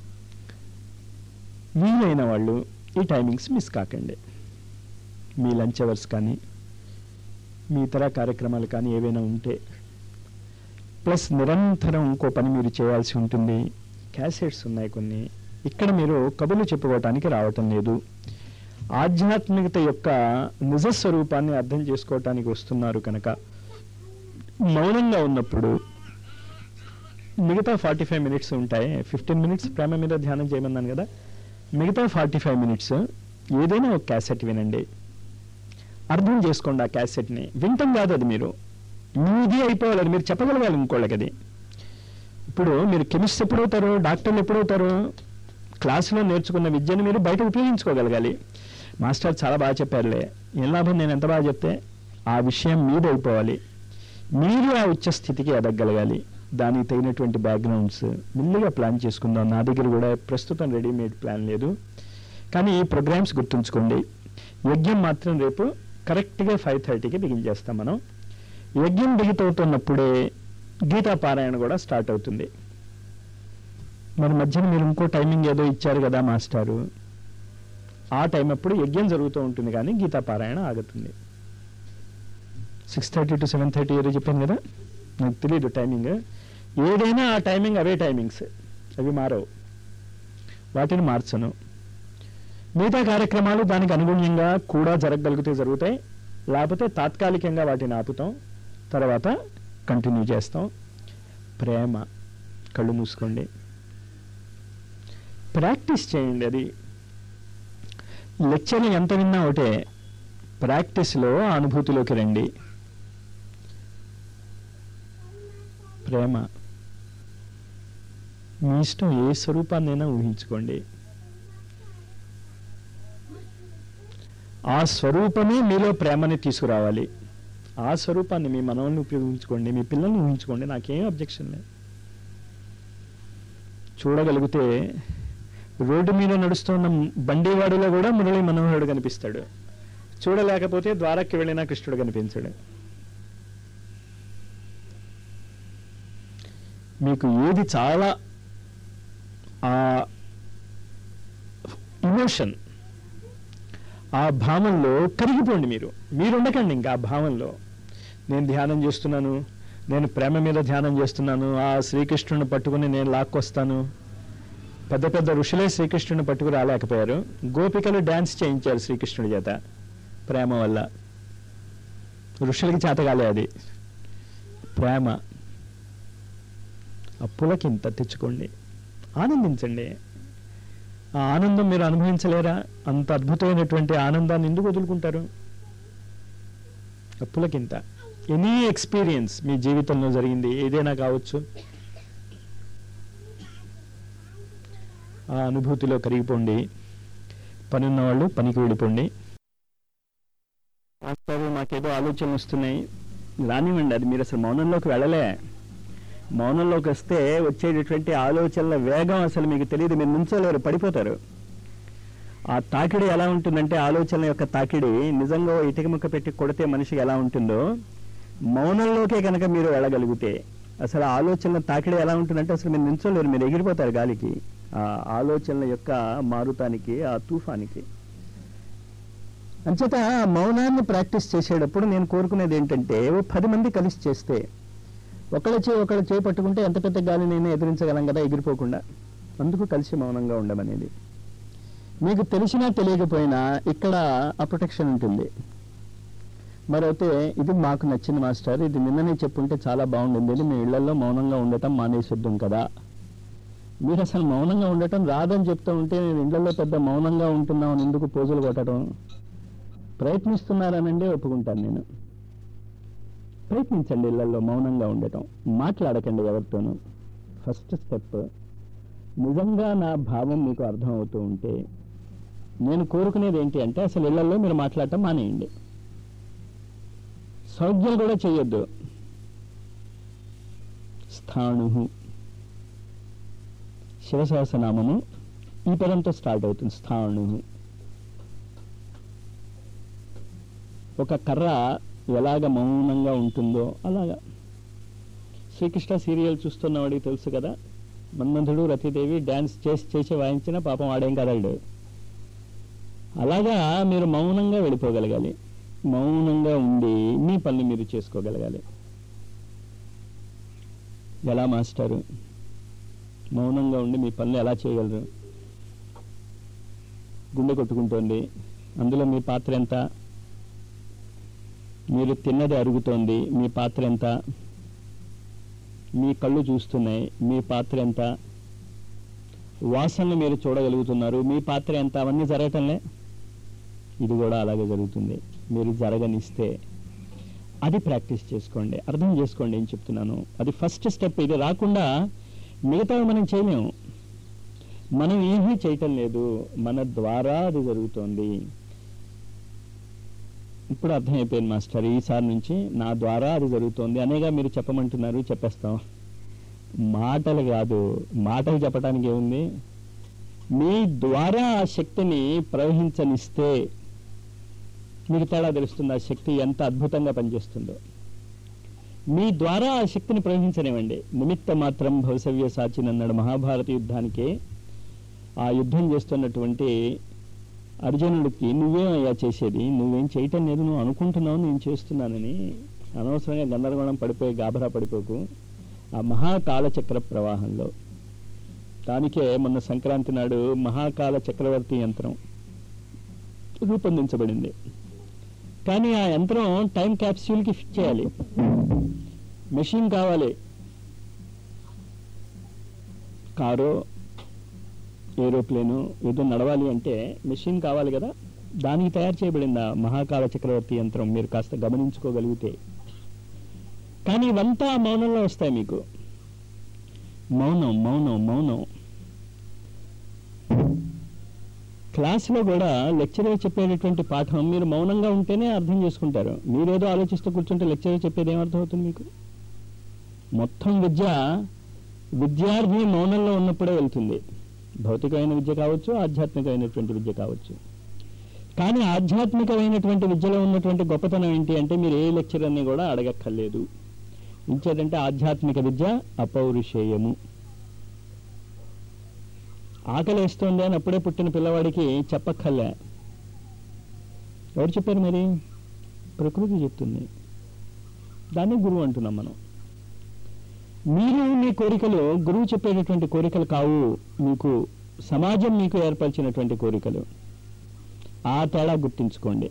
వీలైన వాళ్ళు ఈ టైమింగ్స్ మిస్ కాకండి మీ లంచ్ అవర్స్ కానీ మీ ఇతర కార్యక్రమాలు కానీ ఏవైనా ఉంటే ప్లస్ నిరంతరం ఇంకో పని మీరు చేయాల్సి ఉంటుంది క్యాసెట్స్ ఉన్నాయి కొన్ని ఇక్కడ మీరు కబుర్లు చెప్పుకోవటానికి రావటం లేదు ఆధ్యాత్మికత యొక్క నిజ స్వరూపాన్ని అర్థం చేసుకోవటానికి వస్తున్నారు కనుక మౌనంగా ఉన్నప్పుడు మిగతా ఫార్టీ ఫైవ్ మినిట్స్ ఉంటాయి ఫిఫ్టీన్ మినిట్స్ ప్రేమ మీద ధ్యానం చేయమన్నాను కదా మిగతా ఫార్టీ ఫైవ్ మినిట్స్ ఏదైనా ఒక క్యాసెట్ వినండి అర్థం చేసుకోండి ఆ క్యాసెట్ని వింటం కాదు అది మీరు మీది అయిపోవాలి అది మీరు చెప్పగలగాలి ఇంకోళ్ళకి అది ఇప్పుడు మీరు కెమిస్ట్ ఎప్పుడవుతారు డాక్టర్లు ఎప్పుడవుతారు క్లాసులో నేర్చుకున్న విద్యను మీరు బయట ఉపయోగించుకోగలగాలి మాస్టర్ చాలా బాగా చెప్పారులే ఏం లాభం నేను ఎంత బాగా చెప్తే ఆ విషయం మీద అయిపోవాలి మీరు ఆ ఉచ్చ స్థితికి ఎదగగలగాలి దానికి తగినటువంటి బ్యాక్గ్రౌండ్స్ మెల్లిగా ప్లాన్ చేసుకుందాం నా దగ్గర కూడా ప్రస్తుతం రెడీమేడ్ ప్లాన్ లేదు కానీ ఈ ప్రోగ్రామ్స్ గుర్తుంచుకోండి యజ్ఞం మాత్రం రేపు కరెక్ట్గా ఫైవ్ థర్టీకి బిగించేస్తాం మనం యజ్ఞం బిగితవుతున్నప్పుడే గీతా పారాయణ కూడా స్టార్ట్ అవుతుంది మరి మధ్యన మీరు ఇంకో టైమింగ్ ఏదో ఇచ్చారు కదా మాస్టారు ఆ టైం అప్పుడు యజ్ఞం జరుగుతూ ఉంటుంది కానీ గీతా పారాయణ ఆగుతుంది six thirty to seven thirty ఏదో చెప్పాను కదా నాకు తెలియదు టైమింగ్ ఏదైనా ఆ టైమింగ్ అవే టైమింగ్స్ అవి మారవు వాటిని మార్చను మిగతా కార్యక్రమాలు దానికి అనుగుణ్యంగా కూడా జరగగలిగితే జరుగుతాయి లేకపోతే తాత్కాలికంగా వాటిని ఆపుతాం తర్వాత కంటిన్యూ చేస్తాం ప్రేమ కళ్ళు మూసుకోండి ప్రాక్టీస్ చేయండి అది లెక్చర్లు ఎంత విన్నా ఒకటే ప్రాక్టీస్లో ఆ అనుభూతిలోకి రండి ప్రేమ మీ ఇష్టం ఏ స్వరూపాన్నైనా ఊహించుకోండి ఆ స్వరూపమే మీలో ప్రేమని తీసుకురావాలి ఆ స్వరూపాన్ని మీ మనల్ని ఉపయోగించుకోండి మీ పిల్లల్ని ఊహించుకోండి నాకేం అబ్జెక్షన్ లేదు చూడగలిగితే రోడ్డు మీద నడుస్తున్న బండివాడులో కూడా మురళి మనోహరుడు కనిపిస్తాడు చూడలేకపోతే ద్వారకి వెళ్ళిన కృష్ణుడు కనిపించాడు మీకు ఏది చాలా ఆ ఇమోషన్ ఆ భావంలో కరిగిపోండి మీరు మీరు ఉండకండి ఇంకా ఆ భావంలో నేను ధ్యానం చేస్తున్నాను నేను ప్రేమ మీద ధ్యానం చేస్తున్నాను ఆ శ్రీకృష్ణుని పట్టుకుని నేను లాక్కొస్తాను పెద్ద పెద్ద ఋషులే శ్రీకృష్ణుని పట్టుకు రాలేకపోయారు గోపికలు డ్యాన్స్ చేయించారు శ్రీకృష్ణుడి చేత ప్రేమ వల్ల ఋషులకి చేత కాలే అది ప్రేమ అప్పులకి ఇంత తెచ్చుకోండి ఆనందించండి ఆ ఆనందం మీరు అనుభవించలేరా అంత అద్భుతమైనటువంటి ఆనందాన్ని ఎందుకు వదులుకుంటారు అప్పులకింత ఎనీ ఎక్స్పీరియన్స్ మీ జీవితంలో జరిగింది ఏదైనా కావచ్చు ఆ అనుభూతిలో కరిగిపోండి పని ఉన్న వాళ్ళు పనికి వెళ్ళిపోండి మాస్టారు మాకేదో ఆలోచనలు వస్తున్నాయి రానివ్వండి అది మీరు అసలు మౌనంలోకి వెళ్ళలే మౌనంలోకి వస్తే వచ్చేటటువంటి ఆలోచనల వేగం అసలు మీకు తెలియదు మీరు నుంచోలేరు పడిపోతారు ఆ తాకిడి ఎలా ఉంటుందంటే ఆలోచనల యొక్క తాకిడి నిజంగా ఓ ఇటుక ముక్క పెట్టి కొడితే మనిషికి ఎలా ఉంటుందో మౌనంలోకే కనుక మీరు వెళ్ళగలిగితే అసలు ఆ ఆలోచనల తాకిడి ఎలా ఉంటుందంటే అసలు మీరు నించోలేరు మీరు ఎగిరిపోతారు గాలికి ఆ ఆలోచనల యొక్క మారుతానికి ఆ తుఫానికి అంచేత ఆ మౌనాన్ని ప్రాక్టీస్ చేసేటప్పుడు నేను కోరుకునేది ఏంటంటే ఓ పది మంది కలిసి చేస్తే ఒకళ్ళ చేయి ఒకళ్ళ చేయి పట్టుకుంటే ఎంత పెద్ద గాలినైనా ఎదిరించగలం కదా ఎగిరిపోకుండా అందుకు కలిసి మౌనంగా ఉండమనేది మీకు తెలిసినా తెలియకపోయినా ఇక్కడ ఆ ప్రొటెక్షన్ ఉంటుంది మరైతే ఇది మాకు నచ్చింది మాస్టర్ ఇది నిన్ననే చెప్పుంటే చాలా బాగుండింది ఇది మీ ఇళ్లలో మౌనంగా ఉండటం మానేసిద్దాం కదా మీరు అసలు మౌనంగా ఉండటం రాదని చెప్తూ ఉంటే నేను ఇళ్లలో పెద్ద మౌనంగా ఉంటున్నామని ఎందుకు పోజులు కొట్టడం ప్రయత్నిస్తున్నారనండి ఒప్పుకుంటాను నేను ప్రయత్నించండి ఇళ్లలో మౌనంగా ఉండటం మాట్లాడకండి ఎవరితోనూ ఫస్ట్ స్టెప్ నిజంగా నా భావం మీకు అర్థమవుతూ ఉంటే నేను కోరుకునేది ఏంటి అంటే అసలు ఇళ్లలో మీరు మాట్లాడటం మానేయండి సౌజ్ఞం కూడా చేయొద్దు స్థాణు శివసహస్రనామము ఈ పదంతో స్టార్ట్ అవుతుంది స్థాణు ఒక కర్ర ఎలాగ మౌనంగా ఉంటుందో అలాగా శ్రీకృష్ణ సీరియల్ చూస్తున్నవాడికి తెలుసు కదా మన్మంథుడు రతిదేవి డ్యాన్స్ చేసి చేసి వాయించిన పాపం ఆడేం కదలడు అలాగా మీరు మౌనంగా వెళ్ళిపోగలగాలి మౌనంగా ఉండి మీ పనులు మీరు చేసుకోగలగాలి ఎలా మాస్టారు మౌనంగా ఉండి మీ పనులు ఎలా చేయగలరు గుండె కొట్టుకుంటోంది అందులో మీ పాత్ర ఎంత మీరు తిన్నది అరుగుతోంది మీ పాత్ర ఎంత మీ కళ్ళు చూస్తున్నాయి మీ పాత్ర ఎంత వాసనలు మీరు చూడగలుగుతున్నారు మీ పాత్ర ఎంత అవన్నీ జరగటంలే ఇది కూడా అలాగే జరుగుతుంది మీరు జరగనిస్తే అది ప్రాక్టీస్ చేసుకోండి అర్థం చేసుకోండి ఏం చెప్తున్నాను అది ఫస్ట్ స్టెప్ ఇది రాకుండా మిగతావి మనం చేయలేము మనం ఏమీ చేయటం లేదు మన ద్వారా అది జరుగుతోంది ఇప్పుడు అర్థమైపోయింది మాస్టర్ ఈసారి నుంచి నా ద్వారా అది జరుగుతోంది అనేగా మీరు చెప్పమంటున్నారు చెప్పేస్తాం మాటలు కాదు మాటలు చెప్పడానికి ఏముంది మీ ద్వారా ఆ శక్తిని ప్రవహించనిస్తే మీకు తేడా తెలుస్తుంది ఆ శక్తి ఎంత అద్భుతంగా పనిచేస్తుందో మీ ద్వారా ఆ శక్తిని ప్రవహించనివ్వండి నిమిత్త మాత్రం భవిసవ్య సాచిన్ అన్నాడు మహాభారత యుద్ధానికే ఆ యుద్ధం చేస్తున్నటువంటి అర్జునుడికి నువ్వేమయ్యా చేసేది నువ్వేం చేయటం లేదు నువ్వు అనుకుంటున్నావు నేను చేస్తున్నానని అనవసరంగా గందరగోళం పడిపోయి గాబరా పడిపోకు ఆ మహాకాలచక్ర ప్రవాహంలో దానికే మొన్న సంక్రాంతి నాడు మహాకాల చక్రవర్తి యంత్రం రూపొందించబడింది కానీ ఆ యంత్రం టైం క్యాప్స్యూల్కి ఫిట్ చేయాలి మెషిన్ కావాలి కారు ఏరోప్లేను ఏదో నడవాలి అంటే మెషిన్ కావాలి కదా దానికి తయారు చేయబడింది ఆ మహాకాల చక్రవర్తి యంత్రం మీరు కాస్త గమనించుకోగలిగితే కానీ ఇవంతా మౌనంలో వస్తాయి మీకు మౌనం మౌనం మౌనం క్లాసులో కూడా లెక్చరర్ చెప్పేటటువంటి పాఠం మీరు మౌనంగా ఉంటేనే అర్థం చేసుకుంటారు మీరేదో ఆలోచిస్తూ కూర్చుంటే లెక్చరర్ చెప్పేది ఏమర్థం అవుతుంది మీకు మొత్తం విద్య విద్యార్థి మౌనంలో ఉన్నప్పుడే వెళ్తుంది భౌతికమైన విద్య కావచ్చు ఆధ్యాత్మికమైనటువంటి విద్య కావచ్చు కానీ ఆధ్యాత్మికమైనటువంటి విద్యలో ఉన్నటువంటి గొప్పతనం ఏంటి అంటే మీరు ఏ లెక్చరర్ని కూడా అడగక్కర్లేదు ఇంకేదంటే ఆధ్యాత్మిక విద్య అపౌరుషేయము ఆకలి వేస్తుంది అని అప్పుడే పుట్టిన పిల్లవాడికి చెప్పక్కర్లే ఎవరు చెప్పారు మరి ప్రకృతి చెప్తుంది దాన్ని గురువు అంటున్నాం మనం మీరు మీ కోరికలు గురువు చెప్పేటటువంటి కోరికలు కావు మీకు సమాజం మీకు ఏర్పరిచినటువంటి కోరికలు ఆ తేడా గుర్తించుకోండి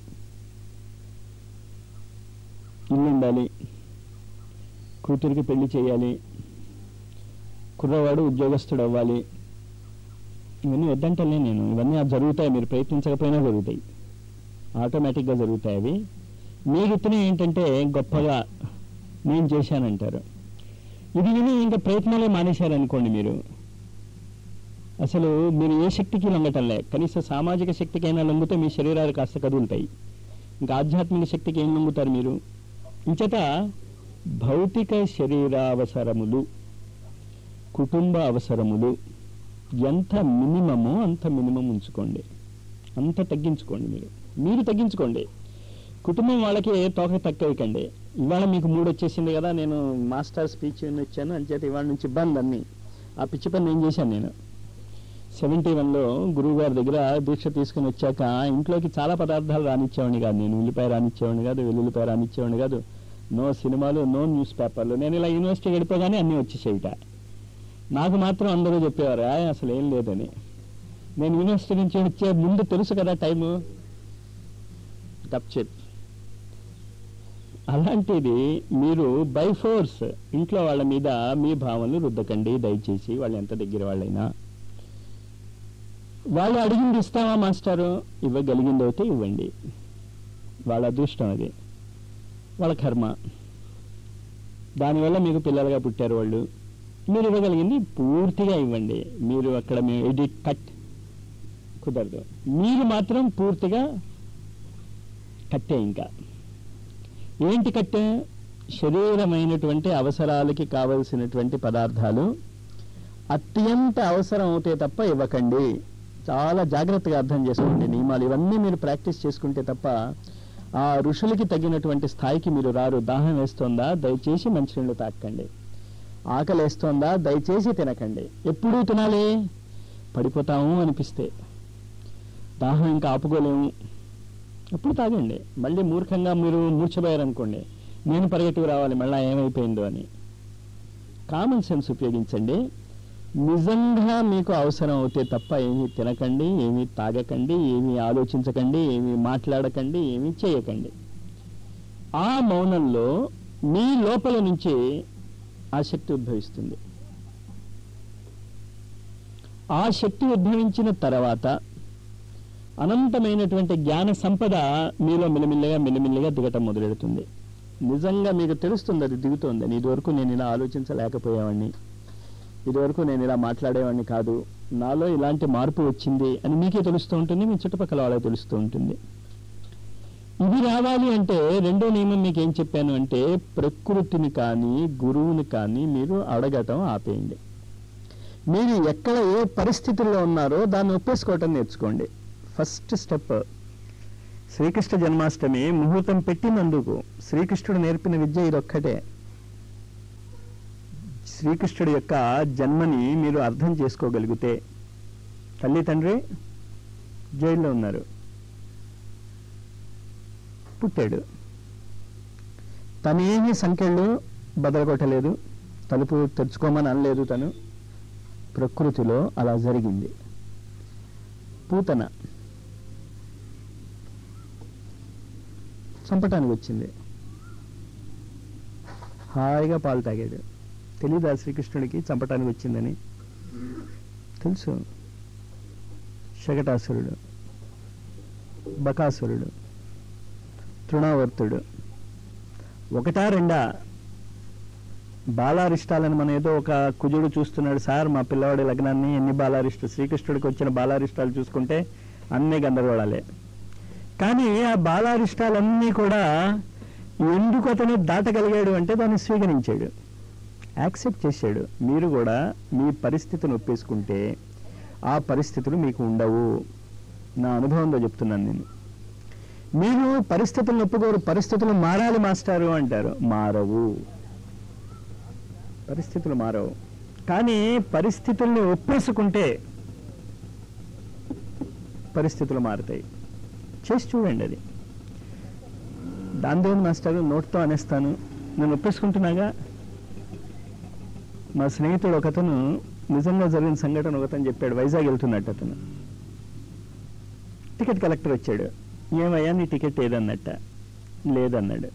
ఇల్లు ఉండాలి కూతురికి పెళ్లి చేయాలి కుర్రవాడు ఉద్యోగస్తుడు అవ్వాలి ఇవన్నీ వద్దంటలే నేను ఇవన్నీ అది జరుగుతాయి మీరు ప్రయత్నించకపోయినా జరుగుతాయి ఆటోమేటిక్గా జరుగుతాయి అవి మీ గుర్తునే ఏంటంటే గొప్పగా నేను చేశానంటారు ఇది విని ఇంకా ప్రయత్నాలే మానేశారనుకోండి మీరు అసలు మీరు ఏ శక్తికి లొంగటంలే కనీసం సామాజిక శక్తికైనా లొంగితే మీ శరీరాలు కాస్త కదులుతాయి ఇంకా ఆధ్యాత్మిక శక్తికి ఏం లొంగుతారు మీరు ఇంచేత భౌతిక శరీరావసరములు కుటుంబ అవసరములు ఎంత మినిమమో అంత మినిమం ఉంచుకోండి అంత తగ్గించుకోండి మీరు మీరు తగ్గించుకోండి కుటుంబం వాళ్ళకి తోక తక్కువకండి ఇవాళ మీకు మూడు వచ్చేసింది కదా నేను మాస్టర్ స్పీచ్ ఇచ్చాను అంచేత ఇవాళ నుంచి బంద్ అన్ని ఆ పిచ్చి పని నేను చేశాను నేను సెవెంటీ వన్లో గురువు గారి దగ్గర దీక్ష తీసుకుని వచ్చాక ఇంట్లోకి చాలా పదార్థాలు రానిచ్చేవాడిని కాదు నేను ఉల్లిపాయ రానిచ్చేవాడిని కాదు వెల్లుల్లిపాయ రానిచ్చేవాడిని కాదు నో సినిమాలు నో న్యూస్ పేపర్లు నేను ఇలా యూనివర్సిటీ గడిపోగానే అన్నీ వచ్చేసేయట నాకు మాత్రం అందరూ చెప్పేవారు "ఆ, అసలు ఏం లేదని నేను యూనివర్సిటీ నుంచి వచ్చే ముందు తెలుసు కదా టైము చెప్ అలాంటిది మీరు బై ఫోర్స్ ఇంట్లో వాళ్ళ మీద మీ భావనలు రుద్దకండి దయచేసి వాళ్ళు ఎంత దగ్గర వాళ్ళైనా వాళ్ళు అడిగింది ఇస్తావా మాస్టారు ఇవ్వగలిగింది అయితే ఇవ్వండి వాళ్ళ అదృష్టం అది వాళ్ళ కర్మ దానివల్ల మీకు పిల్లలుగా పుట్టారు వాళ్ళు మీరు ఇవ్వగలిగింది పూర్తిగా ఇవ్వండి మీరు అక్కడ మీ ఎడిట్ కట్ కుదరదు మీరు మాత్రం పూర్తిగా కట్టే ఇంకా ఏంటి కట్టే శరీరమైనటువంటి అవసరాలకి కావలసినటువంటి పదార్థాలు అత్యంత అవసరం అవుతే తప్ప ఇవ్వకండి చాలా జాగ్రత్తగా అర్థం చేసుకోండి నియమాలు ఇవన్నీ మీరు ప్రాక్టీస్ చేసుకుంటే తప్ప ఆ ఋషులకి తగినటువంటి స్థాయికి మీరు రారు దాహం వేస్తోందా దయచేసి మంచినీళ్ళు తాకండి ఆకలి వేస్తోందా దయచేసి తినకండి ఎప్పుడూ తినాలి పడిపోతాము అనిపిస్తే దాహం ఇంకా ఆపుకోలేము అప్పుడు తాగండి మళ్ళీ మూర్ఖంగా మీరు మూర్చపోయారనుకోండి నేను పరిగెట్టుకు రావాలి మళ్ళీ ఏమైపోయిందో అని కామన్ సెన్స్ ఉపయోగించండి నిజంగా మీకు అవసరం అవుతే తప్ప ఏమీ తినకండి ఏమీ తాగకండి ఏమీ ఆలోచించకండి ఏమీ మాట్లాడకండి ఏమీ చేయకండి ఆ మౌనంలో మీ లోపల నుంచి ఆ శక్తి ఉద్భవిస్తుంది ఆ శక్తి ఉద్భవించిన తర్వాత అనంతమైనటువంటి జ్ఞాన సంపద మీలో మిలమిల్లగా మిలమిల్లగా దిగటం మొదలెడుతుంది నిజంగా మీకు తెలుస్తుంది అది దిగుతోందని ఇదివరకు నేను ఇలా ఆలోచించలేకపోయేవాడిని ఇదివరకు నేను ఇలా మాట్లాడేవాడిని కాదు నాలో ఇలాంటి మార్పు వచ్చింది అని మీకే తెలుస్తూ ఉంటుంది మీ చుట్టుపక్కల వాళ్ళకి తెలుస్తూ ఉంటుంది ఇది రావాలి అంటే రెండో నియమం మీకు ఏం చెప్పాను అంటే ప్రకృతిని కానీ గురువుని కానీ మీరు అడగటం ఆపేయండి మీరు ఎక్కడ ఏ పరిస్థితుల్లో ఉన్నారో దాన్ని ఒప్పేసుకోవటం నేర్చుకోండి ఫస్ట్ స్టెప్ శ్రీకృష్ణ జన్మాష్టమి ముహూర్తం పెట్టినందుకు శ్రీకృష్ణుడు నేర్పిన విద్య ఇదొక్కటే శ్రీకృష్ణుడి యొక్క జన్మని మీరు అర్థం చేసుకోగలిగితే తల్లి తండ్రి జైల్లో ఉన్నారు పుట్టాడు తనేమి సంఖ్యలు బదలగొట్టలేదు తలుపు తెరుచుకోమని అనలేదు తను ప్రకృతిలో అలా జరిగింది పూతన చంపటానికి వచ్చింది హాయిగా పాలు తాగాడు తెలీదా శ్రీకృష్ణుడికి చంపటానికి వచ్చిందని తెలుసు శకటాసురుడు బకాసురుడు తృణావర్తుడు ఒకటా రెండా బాలారిష్టాలని మనం ఏదో ఒక కుజుడు చూస్తున్నాడు సార్ మా పిల్లవాడి లగ్నాన్ని ఎన్ని బాలారిష్ట శ్రీకృష్ణుడికి వచ్చిన బాలారిష్టాలు చూసుకుంటే అన్ని గందరగోళాలే కానీ ఆ బాలారిష్టాలన్నీ కూడా ఎందుకు అతను దాటగలిగాడు అంటే దాన్ని స్వీకరించాడు యాక్సెప్ట్ చేశాడు మీరు కూడా మీ పరిస్థితిని ఒప్పేసుకుంటే ఆ పరిస్థితులు మీకు ఉండవు నా అనుభవంలో చెప్తున్నాను నేను మీరు పరిస్థితులను ఒప్పుకోరు పరిస్థితులు మారాలి మాస్టారు అంటారు మారవు పరిస్థితులు మారవు కానీ పరిస్థితుల్ని ఒప్పేసుకుంటే పరిస్థితులు మారుతాయి చేసి చూడండి అది దాంతో మాస్టర్ నోట్తో అనేస్తాను నేను ఒప్పేసుకుంటున్నాగా మా స్నేహితుడు ఒకతను నిజంగా జరిగిన సంఘటన ఒకతను చెప్పాడు వైజాగ్ వెళ్తున్నట్టు అతను టికెట్ కలెక్టర్ వచ్చాడు ఏమయ్యా నీ టికెట్ ఏదన్నట్ట లేదన్నాడు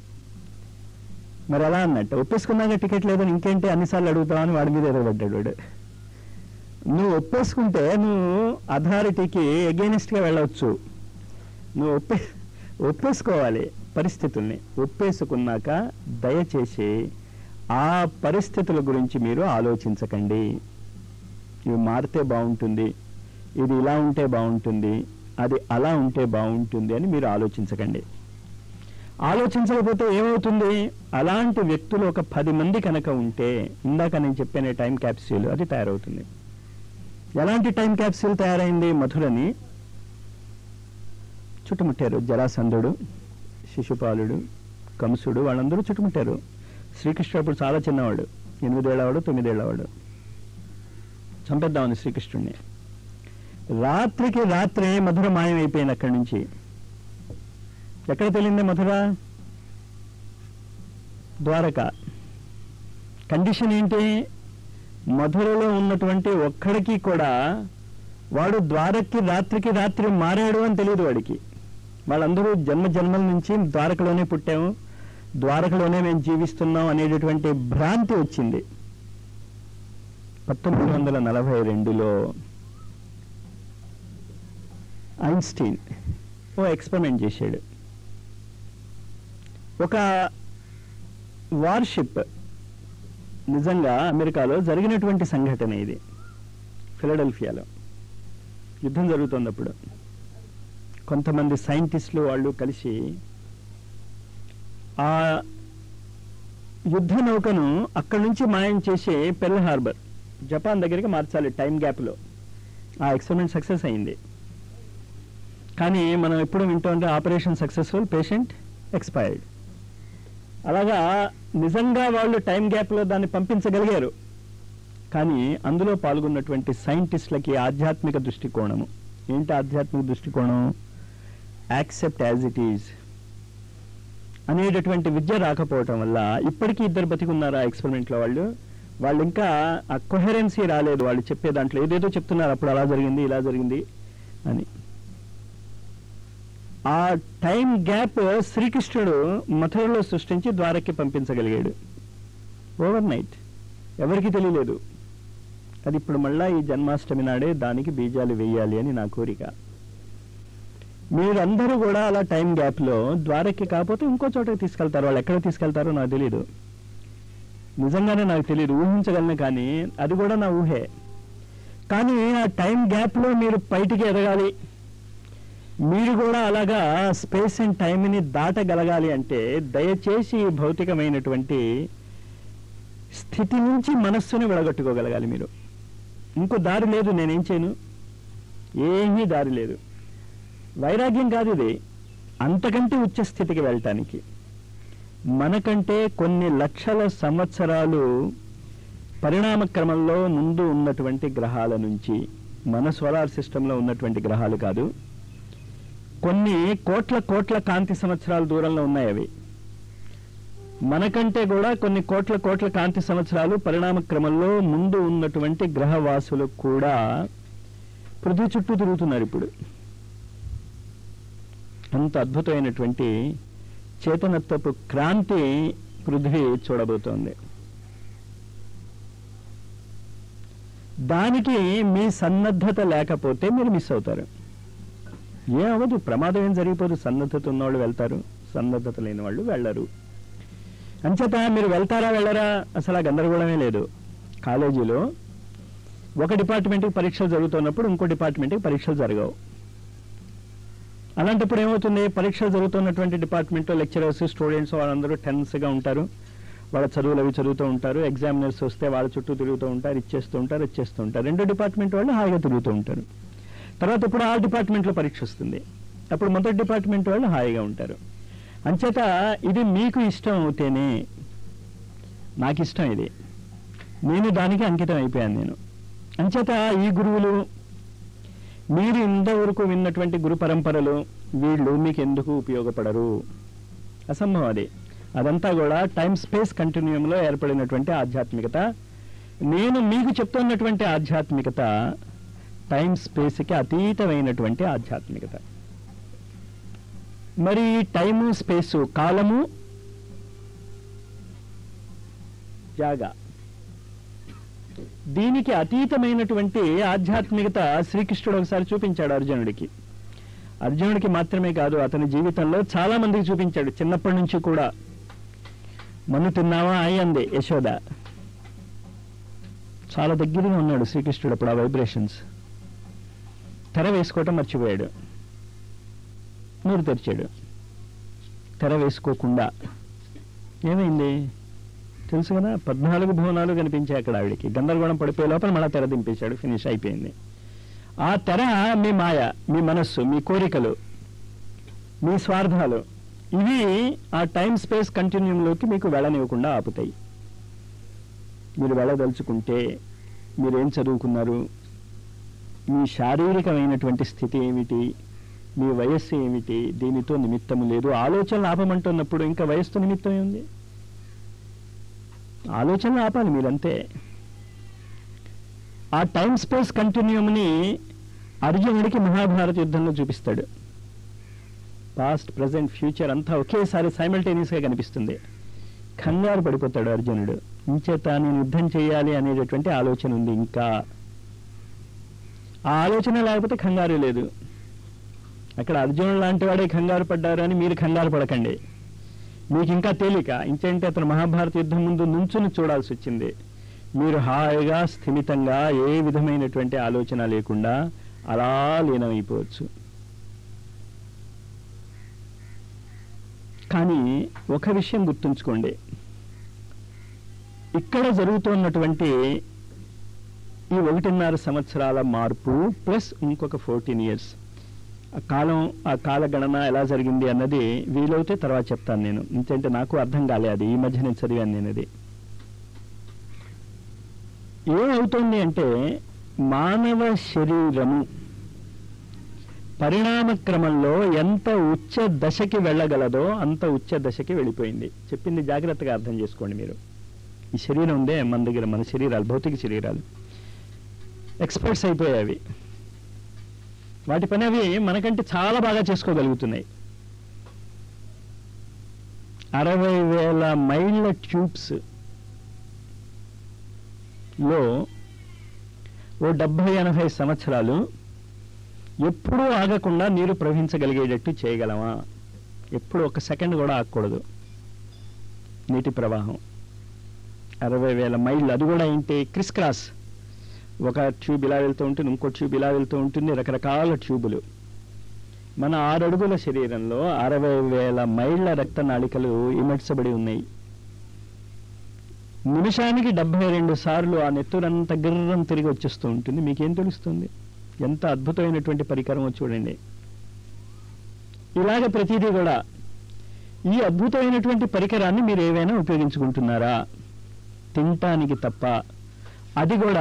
మరి ఎలా అన్నట్టు ఒప్పేసుకున్నాక టికెట్ లేదని ఇంకేంటి అన్నిసార్లు అడుగుతావని వాడి మీద ఎదగబడ్డాడు వాడు నువ్వు ఒప్పేసుకుంటే నువ్వు అథారిటీకి గా వెళ్ళవచ్చు నువ్వు ఒప్పే ఒప్పేసుకోవాలి పరిస్థితుల్ని ఒప్పేసుకున్నాక దయచేసి ఆ పరిస్థితుల గురించి మీరు ఆలోచించకండి ఇవి మారితే బాగుంటుంది ఇది ఇలా ఉంటే బాగుంటుంది అది అలా ఉంటే బాగుంటుంది అని మీరు ఆలోచించకండి ఆలోచించకపోతే ఏమవుతుంది అలాంటి వ్యక్తులు ఒక పది మంది కనుక ఉంటే ఇందాక నేను చెప్పిన టైం క్యాప్సూల్ అది తయారవుతుంది ఎలాంటి టైం క్యాప్సూల్ తయారైంది మధురని చుట్టుముట్టారు జరాసంధుడు శిశుపాలుడు కంసుడు వాళ్ళందరూ చుట్టుముట్టారు శ్రీకృష్ణుడు అప్పుడు చాలా చిన్నవాడు ఎనిమిదేళ్లవాడు తొమ్మిదేళ్లవాడు చంపేద్దామని శ్రీకృష్ణుడిని రాత్రికి రాత్రే మధుర మాయమైపోయింది అక్కడి నుంచి ఎక్కడ తెలింది మధుర ద్వారక కండిషన్ ఏంటి మధురలో ఉన్నటువంటి ఒక్కడికి కూడా వాడు ద్వారక్కి రాత్రికి రాత్రి మారాడు అని తెలియదు వాడికి వాళ్ళందరూ జన్మ జన్మల నుంచి ద్వారకలోనే పుట్టాము ద్వారకలోనే మేము జీవిస్తున్నాం అనేటటువంటి భ్రాంతి వచ్చింది పంతొమ్మిది వందల నలభై రెండులో ఐన్స్టీన్ ఓ ఎక్స్పెరిమెంట్ చేశాడు ఒక వార్షిప్ నిజంగా అమెరికాలో జరిగినటువంటి సంఘటన ఇది ఫిలడెల్ఫియాలో యుద్ధం జరుగుతోంది అప్పుడు కొంతమంది సైంటిస్టులు వాళ్ళు కలిసి ఆ యుద్ధ నౌకను అక్కడి నుంచి మాయం చేసి పెర్ల్ హార్బర్ జపాన్ దగ్గరికి మార్చాలి టైం గ్యాప్లో ఆ ఎక్స్పెరిమెంట్ సక్సెస్ అయింది కానీ మనం ఎప్పుడు వింటూ ఉంటే ఆపరేషన్ సక్సెస్ఫుల్ పేషెంట్ ఎక్స్పైర్డ్ అలాగా నిజంగా వాళ్ళు టైం గ్యాప్లో దాన్ని పంపించగలిగారు కానీ అందులో పాల్గొన్నటువంటి సైంటిస్టులకి ఆధ్యాత్మిక దృష్టికోణము ఏంటి ఆధ్యాత్మిక దృష్టికోణం యాక్సెప్ట్ యాజ్ ఇట్ ఈజ్ అనేటటువంటి విద్య రాకపోవటం వల్ల ఇప్పటికీ ఇద్దరు బతికున్నారు ఆ ఎక్స్పెరిమెంట్లో వాళ్ళు వాళ్ళు ఇంకా ఆ కొహెరెన్సీ రాలేదు వాళ్ళు చెప్పే దాంట్లో ఏదేదో చెప్తున్నారు అప్పుడు అలా జరిగింది ఇలా జరిగింది అని ఆ టైం గ్యాప్ శ్రీకృష్ణుడు మథురలో సృష్టించి ద్వారకి పంపించగలిగాడు ఓవర్ నైట్ ఎవరికి తెలియలేదు అది ఇప్పుడు మళ్ళా ఈ జన్మాష్టమి నాడే దానికి బీజాలు వేయాలి అని నా కోరిక మీరందరూ కూడా అలా టైం గ్యాప్లో ద్వారకి కాకపోతే ఇంకో చోటకి తీసుకెళ్తారు వాళ్ళు ఎక్కడ తీసుకెళ్తారో నాకు తెలియదు నిజంగానే నాకు తెలియదు ఊహించగలను కానీ అది కూడా నా ఊహే కానీ ఆ టైం గ్యాప్లో మీరు బయటికి ఎదగాలి మీరు కూడా అలాగా స్పేస్ అండ్ టైంని దాటగలగాలి అంటే దయచేసి ఈ భౌతికమైనటువంటి స్థితి నుంచి మనస్సుని విడగొట్టుకోగలగాలి మీరు ఇంకో దారి లేదు నేనేం చేయను ఏమీ దారి లేదు వైరాగ్యం కాదు ఇది అంతకంటే ఉచ్చ స్థితికి వెళ్ళటానికి మనకంటే కొన్ని లక్షల సంవత్సరాలు పరిణామ క్రమంలో ముందు ఉన్నటువంటి గ్రహాల నుంచి మన సోలార్ సిస్టంలో ఉన్నటువంటి గ్రహాలు కాదు కొన్ని కోట్ల కోట్ల కాంతి సంవత్సరాల దూరంలో ఉన్నాయి అవి మనకంటే కూడా కొన్ని కోట్ల కోట్ల కాంతి సంవత్సరాలు పరిణామ క్రమంలో ముందు ఉన్నటువంటి గ్రహవాసులు కూడా పృథ్వీ చుట్టూ తిరుగుతున్నారు ఇప్పుడు అంత అద్భుతమైనటువంటి చేతనత్వపు క్రాంతి పృథ్వీ చూడబోతోంది దానికి మీ సన్నద్ధత లేకపోతే మీరు మిస్ అవుతారు ఏ అవ్వదు ప్రమాదం ఏం జరిగిపోదు సన్నద్ధత ఉన్నవాళ్ళు వెళ్తారు సన్నద్ధత లేని వాళ్ళు వెళ్ళరు అంచేత మీరు వెళ్తారా వెళ్ళరా అసలు ఆ గందరగోళమే లేదు కాలేజీలో ఒక డిపార్ట్మెంట్కి పరీక్షలు జరుగుతున్నప్పుడు ఇంకో డిపార్ట్మెంట్కి పరీక్షలు జరగవు అలాంటప్పుడు ఏమవుతుంది పరీక్షలు జరుగుతున్నటువంటి డిపార్ట్మెంట్లో లెక్చరర్స్ స్టూడెంట్స్ వాళ్ళందరూ టెన్స్గా ఉంటారు వాళ్ళ చదువులు అవి చదువుతూ ఉంటారు ఎగ్జామినర్స్ వస్తే వాళ్ళ చుట్టూ తిరుగుతూ ఉంటారు ఇచ్చేస్తూ ఉంటారు ఇచ్చేస్తూ ఉంటారు రెండో డిపార్ట్మెంట్ వాళ్ళు హాయిగా తిరుగుతూ ఉంటారు తర్వాత ఇప్పుడు ఆ డిపార్ట్మెంట్లో పరీక్ష వస్తుంది అప్పుడు మొదటి డిపార్ట్మెంట్ వాళ్ళు హాయిగా ఉంటారు అంచేత ఇది మీకు ఇష్టం అవుతేనే నాకు ఇష్టం ఇది నేను దానికి అంకితం అయిపోయాను నేను అంచేత ఈ గురువులు మీరు ఇంతవరకు విన్నటువంటి గురు పరంపరలు వీళ్ళు మీకు ఎందుకు ఉపయోగపడరు అసంభవం అది అదంతా కూడా టైం స్పేస్ కంటిన్యూయంలో ఏర్పడినటువంటి ఆధ్యాత్మికత నేను మీకు చెప్తున్నటువంటి ఆధ్యాత్మికత టైం స్పేస్కి అతీతమైనటువంటి ఆధ్యాత్మికత మరి టైము స్పేసు కాలము జాగా దీనికి అతీతమైనటువంటి ఆధ్యాత్మికత శ్రీకృష్ణుడు ఒకసారి చూపించాడు అర్జునుడికి అర్జునుడికి మాత్రమే కాదు అతని జీవితంలో చాలా మందికి చూపించాడు చిన్నప్పటి నుంచి కూడా మన్ను తిన్నావా అయి అంది యశోద చాలా దగ్గరగా ఉన్నాడు శ్రీకృష్ణుడు అప్పుడు ఆ వైబ్రేషన్స్ తెర వేసుకోవటం మర్చిపోయాడు నోరు తెరిచాడు తెర వేసుకోకుండా ఏమైంది తెలుసు కదా పద్నాలుగు భువనాలు కనిపించాయి అక్కడ ఆవిడికి గందరగోళం పడిపోయే లోపల మళ్ళా తెర దింపేశాడు ఫినిష్ అయిపోయింది ఆ తెర మీ మాయ మీ మనస్సు మీ కోరికలు మీ స్వార్థాలు ఇవి ఆ టైం స్పేస్ కంటిన్యూంలోకి మీకు వెళ్ళనివ్వకుండా ఆపుతాయి మీరు వెళ్ళదలుచుకుంటే మీరేం చదువుకున్నారు మీ శారీరకమైనటువంటి స్థితి ఏమిటి మీ వయస్సు ఏమిటి దీనితో నిమిత్తము లేదు ఆలోచనలు ఆపమంటున్నప్పుడు ఇంకా వయస్సుతో నిమిత్తం ఏముంది ఆలోచనలు ఆపాలి మీరంతే ఆ టైం స్పేస్ కంటిన్యూమ్ని అర్జునుడికి మహాభారత యుద్ధంలో చూపిస్తాడు పాస్ట్ ప్రజెంట్ ఫ్యూచర్ అంతా ఒకేసారి సైమల్టేనియస్గా కనిపిస్తుంది కంగారు పడిపోతాడు అర్జునుడు ఇంచేత నేను యుద్ధం చేయాలి అనేటటువంటి ఆలోచన ఉంది ఇంకా ఆ ఆలోచన లేకపోతే కంగారు లేదు అక్కడ అర్జునుడు లాంటి వాడే కంగారు పడ్డారు అని మీరు కంగారు పడకండి మీకు ఇంకా తేలిక ఇంకేంటి అతను మహాభారత యుద్ధం ముందు నుంచుని చూడాల్సి వచ్చింది మీరు హాయిగా స్థిమితంగా ఏ విధమైనటువంటి ఆలోచన లేకుండా అలా లీనమైపోవచ్చు కానీ ఒక విషయం గుర్తుంచుకోండి ఇక్కడ జరుగుతున్నటువంటి ఈ ఒకటిన్నర సంవత్సరాల మార్పు ప్లస్ ఇంకొక ఫోర్టీన్ ఇయర్స్ ఆ కాలం ఆ కాల గణన ఎలా జరిగింది అన్నది వీలైతే తర్వాత చెప్తాను నేను ఎందుకంటే నాకు అర్థం కాలే అది ఈ మధ్య నేను చదివాను నేను అది ఏమవుతోంది అంటే మానవ శరీరము పరిణామ క్రమంలో ఎంత ఉచ్చ దశకి వెళ్ళగలదో అంత ఉచ్చ దశకి వెళ్ళిపోయింది చెప్పింది జాగ్రత్తగా అర్థం చేసుకోండి మీరు ఈ శరీరం ఉందే మన దగ్గర మన శరీరాలు భౌతిక శరీరాలు ఎక్స్పర్ట్స్ అయిపోయాయి అవి వాటి పని అవి మనకంటే చాలా బాగా చేసుకోగలుగుతున్నాయి అరవై వేల మైళ్ళ ట్యూబ్స్ లో ఓ డెబ్భై ఎనభై సంవత్సరాలు ఎప్పుడూ ఆగకుండా నీరు ప్రవహించగలిగేటట్టు చేయగలమా ఎప్పుడు ఒక సెకండ్ కూడా ఆగకూడదు నీటి ప్రవాహం అరవై వేల మైళ్ళు అది కూడా ఏంటి క్రిస్ క్రాస్ ఒక ట్యూబ్ ఇలా వెళ్తూ ఉంటుంది ఇంకో ట్యూబ్ ఇలా వెళ్తూ ఉంటుంది రకరకాల ట్యూబులు మన ఆరు అడుగుల శరీరంలో అరవై వేల మైళ్ళ రక్త నాళికలు ఇమడ్చబడి ఉన్నాయి నిమిషానికి డెబ్బై రెండు సార్లు ఆ నెత్తురంత గిర్రం తిరిగి వచ్చేస్తూ ఉంటుంది మీకేం తెలుస్తుంది ఎంత అద్భుతమైనటువంటి పరికరమో చూడండి ఇలాగ ప్రతిదీ కూడా ఈ అద్భుతమైనటువంటి పరికరాన్ని మీరు ఏవైనా ఉపయోగించుకుంటున్నారా తినటానికి తప్ప అది కూడా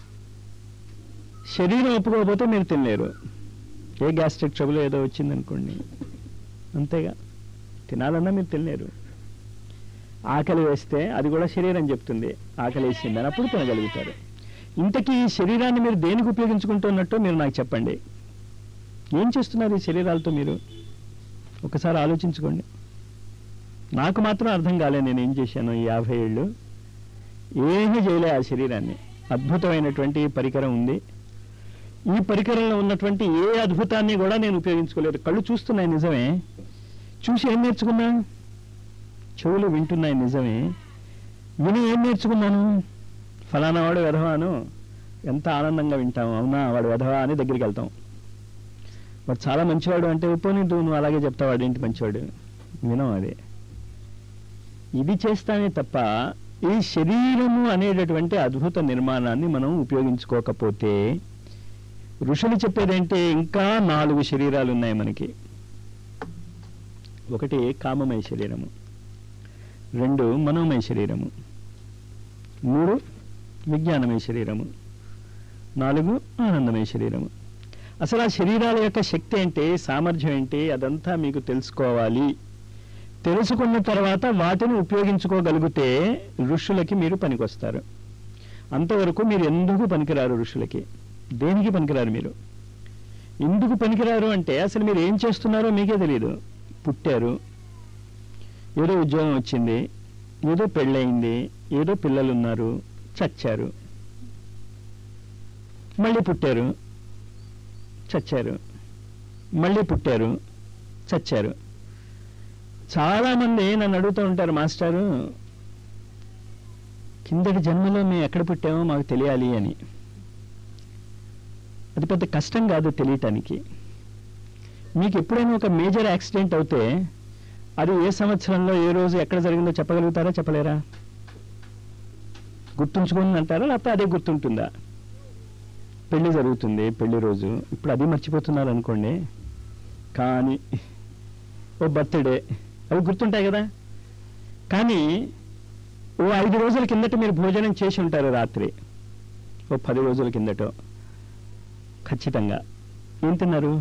శరీరం ఒప్పుకోకపోతే మీరు తినలేరు ఏ గ్యాస్ట్రిక్ ట్రబుల్ ఏదో వచ్చిందనుకోండి అంతేగా తినాలన్నా మీరు తినలేరు ఆకలి వేస్తే అది కూడా శరీరం చెప్తుంది ఆకలి వేసిందని అప్పుడు తినగలుగుతారు ఇంతకీ ఈ శరీరాన్ని మీరు దేనికి ఉపయోగించుకుంటున్నట్టు మీరు నాకు చెప్పండి ఏం చేస్తున్నారు ఈ శరీరాలతో మీరు ఒకసారి ఆలోచించుకోండి నాకు మాత్రం అర్థం కాలే నేను ఏం చేశాను ఈ యాభై ఏళ్ళు ఏమీ చేయలే ఆ శరీరాన్ని అద్భుతమైనటువంటి పరికరం ఉంది ఈ పరికరంలో ఉన్నటువంటి ఏ అద్భుతాన్ని కూడా నేను ఉపయోగించుకోలేదు కళ్ళు చూస్తున్నాయి నిజమే చూసి ఏం నేర్చుకున్నా చెవులు వింటున్నాయి నిజమే విని ఏం నేర్చుకున్నాను ఫలానా వాడు వెధవాను ఎంత ఆనందంగా వింటాం అవునా వాడు వెధవా అని దగ్గరికి వెళ్తాం వాడు చాలా మంచివాడు అంటే ఉపోని నువ్వు అలాగే చెప్తావు వాడు ఏంటి మంచివాడు వినం అది ఇది చేస్తానే తప్ప ఈ శరీరము అనేటటువంటి అద్భుత నిర్మాణాన్ని మనం ఉపయోగించుకోకపోతే ఋషులు చెప్పేదంటే ఇంకా నాలుగు శరీరాలు ఉన్నాయి మనకి ఒకటి కామమయ శరీరము రెండు మనోమయ శరీరము మూడు విజ్ఞానమయ శరీరము నాలుగు ఆనందమయ శరీరము అసలు ఆ శరీరాల యొక్క శక్తి ఏంటి సామర్థ్యం ఏంటి అదంతా మీకు తెలుసుకోవాలి తెలుసుకున్న తర్వాత వాటిని ఉపయోగించుకోగలిగితే ఋషులకి మీరు పనికొస్తారు అంతవరకు మీరు ఎందుకు పనికిరారు ఋషులకి దేనికి పనికిరారు మీరు ఎందుకు పనికిరారు అంటే అసలు మీరు ఏం చేస్తున్నారో మీకే తెలియదు పుట్టారు ఏదో ఉద్యోగం వచ్చింది ఏదో పెళ్ళయింది ఏదో పిల్లలు ఉన్నారు చచ్చారు మళ్ళీ పుట్టారు చచ్చారు మళ్ళీ పుట్టారు చచ్చారు చాలామంది నన్ను అడుగుతూ ఉంటారు మాస్టారు కిందటి జన్మలో మేము ఎక్కడ పుట్టామో మాకు తెలియాలి అని అది పెద్ద కష్టం కాదు తెలియటానికి మీకు ఎప్పుడైనా ఒక మేజర్ యాక్సిడెంట్ అవుతే అది ఏ సంవత్సరంలో ఏ రోజు ఎక్కడ జరిగిందో చెప్పగలుగుతారా చెప్పలేరా గుర్తుంచుకుని అంటారా లేకపోతే అదే గుర్తుంటుందా పెళ్లి జరుగుతుంది పెళ్లి రోజు ఇప్పుడు అది మర్చిపోతున్నారు అనుకోండి కానీ ఓ బర్త్డే అవి గుర్తుంటాయి కదా కానీ ఓ ఐదు రోజుల కిందట మీరు భోజనం చేసి ఉంటారు రాత్రి ఓ పది రోజుల కిందటో ఖచ్చితంగా ఏం తిన్నారు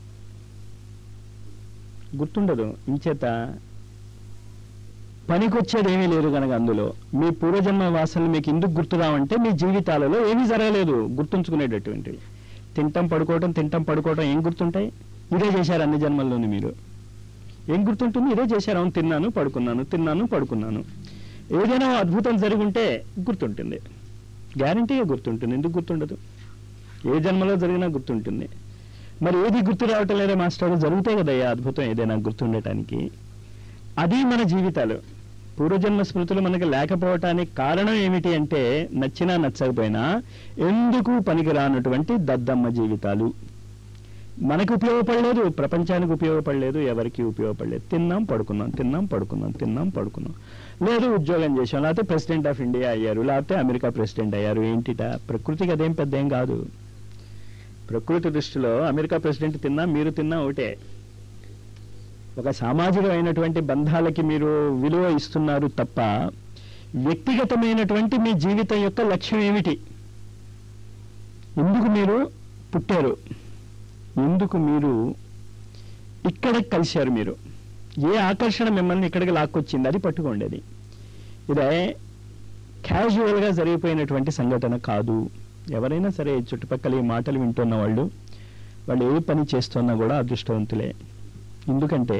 గుర్తుండదు ఇంచేత పనికొచ్చేది ఏమీ లేదు కనుక అందులో మీ పూర్వజన్మ వాసనలు మీకు ఎందుకు గుర్తు రావంటే మీ జీవితాలలో ఏమీ జరగలేదు గుర్తుంచుకునేటటువంటివి తింటం పడుకోవటం తింటం పడుకోవటం ఏం గుర్తుంటాయి ఇదే చేశారు అన్ని జన్మల్లోని మీరు ఏం గుర్తుంటుంది ఇదే చేశారు అవును తిన్నాను పడుకున్నాను తిన్నాను పడుకున్నాను ఏదైనా ఓ అద్భుతం జరిగి ఉంటే గుర్తుంటుంది గ్యారంటీగా గుర్తుంటుంది ఎందుకు గుర్తుండదు ఏ జన్మలో జరిగినా గుర్తుంటుంది మరి ఏది గుర్తు రావటం లేదా మాస్టర్ జరిగితే కదయ్యా అద్భుతం ఏదైనా గుర్తుండటానికి అది మన జీవితాలు పూర్వజన్మ స్మృతులు మనకు లేకపోవటానికి కారణం ఏమిటి అంటే నచ్చినా నచ్చకపోయినా ఎందుకు పనికిరానటువంటి దద్దమ్మ జీవితాలు మనకు ఉపయోగపడలేదు ప్రపంచానికి ఉపయోగపడలేదు ఎవరికి ఉపయోగపడలేదు తిన్నాం పడుకున్నాం తిన్నాం పడుకున్నాం తిన్నాం పడుకున్నాం లేదు ఉద్యోగం చేశాం లేకపోతే ప్రెసిడెంట్ ఆఫ్ ఇండియా అయ్యారు లేకపోతే అమెరికా ప్రెసిడెంట్ అయ్యారు ఏంటిట ప్రకృతికి అదేం పెద్ద ఏం కాదు ప్రకృతి దృష్టిలో అమెరికా ప్రెసిడెంట్ తిన్నా మీరు తిన్నా ఒకటే ఒక సామాజికమైనటువంటి బంధాలకి మీరు విలువ ఇస్తున్నారు తప్ప వ్యక్తిగతమైనటువంటి మీ జీవితం యొక్క లక్ష్యం ఏమిటి ఎందుకు మీరు పుట్టారు ఎందుకు మీరు ఇక్కడ కలిశారు మీరు ఏ ఆకర్షణ మిమ్మల్ని ఇక్కడికి లాక్కొచ్చింది అది పట్టుకోండి అది ఇదే క్యాజువల్గా జరిగిపోయినటువంటి సంఘటన కాదు ఎవరైనా సరే చుట్టుపక్కల ఈ మాటలు వింటున్న వాళ్ళు వాళ్ళు ఏ పని చేస్తున్నా కూడా అదృష్టవంతులే ఎందుకంటే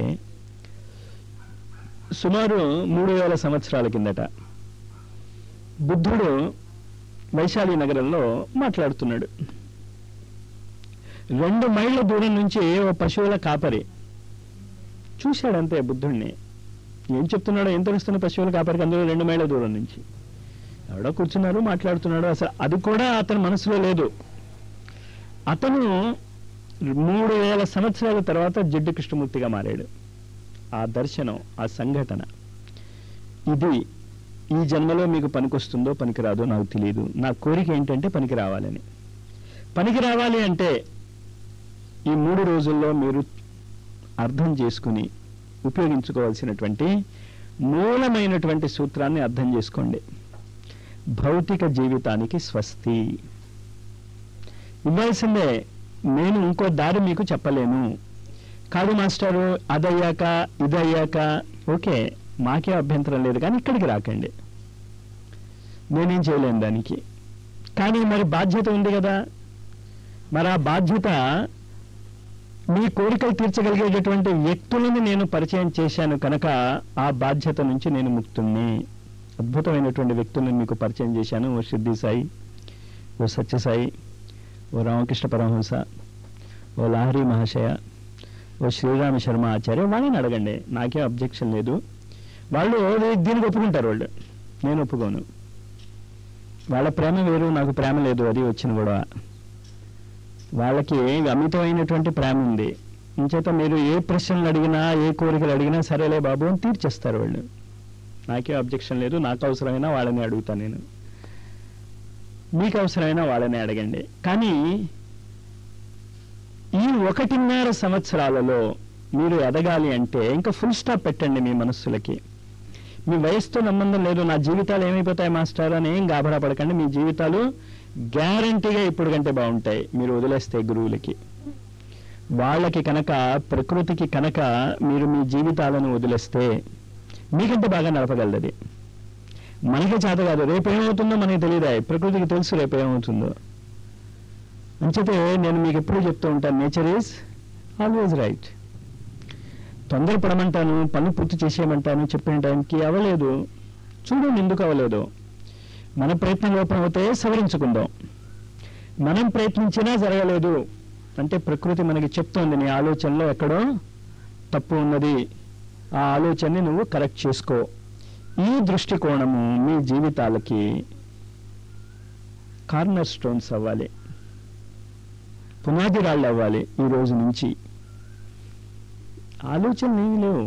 సుమారు మూడు వేల సంవత్సరాల కిందట బుద్ధుడు వైశాలి నగరంలో మాట్లాడుతున్నాడు రెండు మైళ్ళ దూరం నుంచి ఓ పశువుల కాపరి చూశాడంతే బుద్ధుణ్ణి ఏం చెప్తున్నాడో ఏం తెలుస్తున్న పశువుల కాపరికి అందులో రెండు మైళ్ళ దూరం నుంచి ఎవడో కూర్చున్నారు మాట్లాడుతున్నాడు అసలు అది కూడా అతని మనసులో లేదు అతను మూడు వేల సంవత్సరాల తర్వాత జిడ్డు కృష్ణమూర్తిగా మారాడు ఆ దర్శనం ఆ సంఘటన ఇది ఈ జన్మలో మీకు పనికొస్తుందో పనికిరాదో నాకు తెలియదు నా కోరిక ఏంటంటే పనికి రావాలని పనికి రావాలి అంటే ఈ మూడు రోజుల్లో మీరు అర్థం చేసుకుని ఉపయోగించుకోవాల్సినటువంటి మూలమైనటువంటి సూత్రాన్ని అర్థం చేసుకోండి భౌతిక జీవితానికి స్వస్తి ఇవ్వాల్సిందే నేను ఇంకో దారి మీకు చెప్పలేను కాదు మాస్టారు అదయ్యాక ఇదయ్యాక ఓకే మాకే అభ్యంతరం లేదు కానీ ఇక్కడికి రాకండి నేనేం చేయలేను దానికి కానీ మరి బాధ్యత ఉంది కదా మరి ఆ బాధ్యత మీ కోరికలు తీర్చగలిగేటటువంటి వ్యక్తులను నేను పరిచయం చేశాను కనుక ఆ బాధ్యత నుంచి నేను ముక్తుణ్ణి అద్భుతమైనటువంటి వ్యక్తులను మీకు పరిచయం చేశాను ఓ సిద్ధి సాయి ఓ సత్యసాయి ఓ రామకృష్ణ పరమహంస ఓ లాహరి మహాశయ ఓ శ్రీరామ శర్మ ఆచార్య వాళ్ళని అడగండి నాకేం అబ్జెక్షన్ లేదు వాళ్ళు దీ- దీనికి ఒప్పుకుంటారు వాళ్ళు నేను ఒప్పుకోను వాళ్ళ ప్రేమ వేరు నాకు ప్రేమ లేదు అది వచ్చిన గొడవ వాళ్ళకి అమితమైనటువంటి ప్రేమ ఉంది ఇంచేత మీరు ఏ ప్రశ్నలు అడిగినా ఏ కోరికలు అడిగినా సరేలే బాబు అని తీర్చేస్తారు వాళ్ళు నాకే అబ్జెక్షన్ లేదు నాకు అవసరమైనా వాళ్ళని అడుగుతాను నేను మీకు అవసరమైనా వాళ్ళని అడగండి కానీ ఈ ఒకటిన్నర సంవత్సరాలలో మీరు ఎదగాలి అంటే ఇంకా ఫుల్ స్టాప్ పెట్టండి మీ మనస్సులకి మీ వయసుతో సంబంధం లేదు నా జీవితాలు ఏమైపోతాయి మాస్టర్ అని ఏం గాబరా పడకండి మీ జీవితాలు గ్యారంటీగా ఇప్పుడు కంటే బాగుంటాయి మీరు వదిలేస్తే గురువులకి వాళ్ళకి కనుక ప్రకృతికి కనుక మీరు మీ జీవితాలను వదిలేస్తే మీకంటే బాగా నడపగలదు అది మనకి చేత కాదు రేపు ఏమవుతుందో మనకి తెలియదా ప్రకృతికి తెలుసు రేపు ఏమవుతుందో అంచేతే నేను మీకు ఎప్పుడు చెప్తూ ఉంటాను నేచర్ ఈజ్ ఆల్వేజ్ రైట్ తొందరపడమంటాను పని పూర్తి చేసేయమంటాను చెప్పిన టైంకి అవ్వలేదు చూడండి ఎందుకు అవ్వలేదు మన ప్రయత్నం లోపం అవుతే సవరించుకుందాం మనం ప్రయత్నించినా జరగలేదు అంటే ప్రకృతి మనకి చెప్తోంది నీ ఆలోచనలో ఎక్కడో తప్పు ఉన్నది ఆ ఆలోచనని నువ్వు కరెక్ట్ చేసుకో ఈ దృష్టికోణము మీ జీవితాలకి కార్నర్ స్టోన్స్ అవ్వాలి పునాది రాళ్ళు అవ్వాలి ఈ రోజు నుంచి ఆలోచనలు ఏమీ లేవు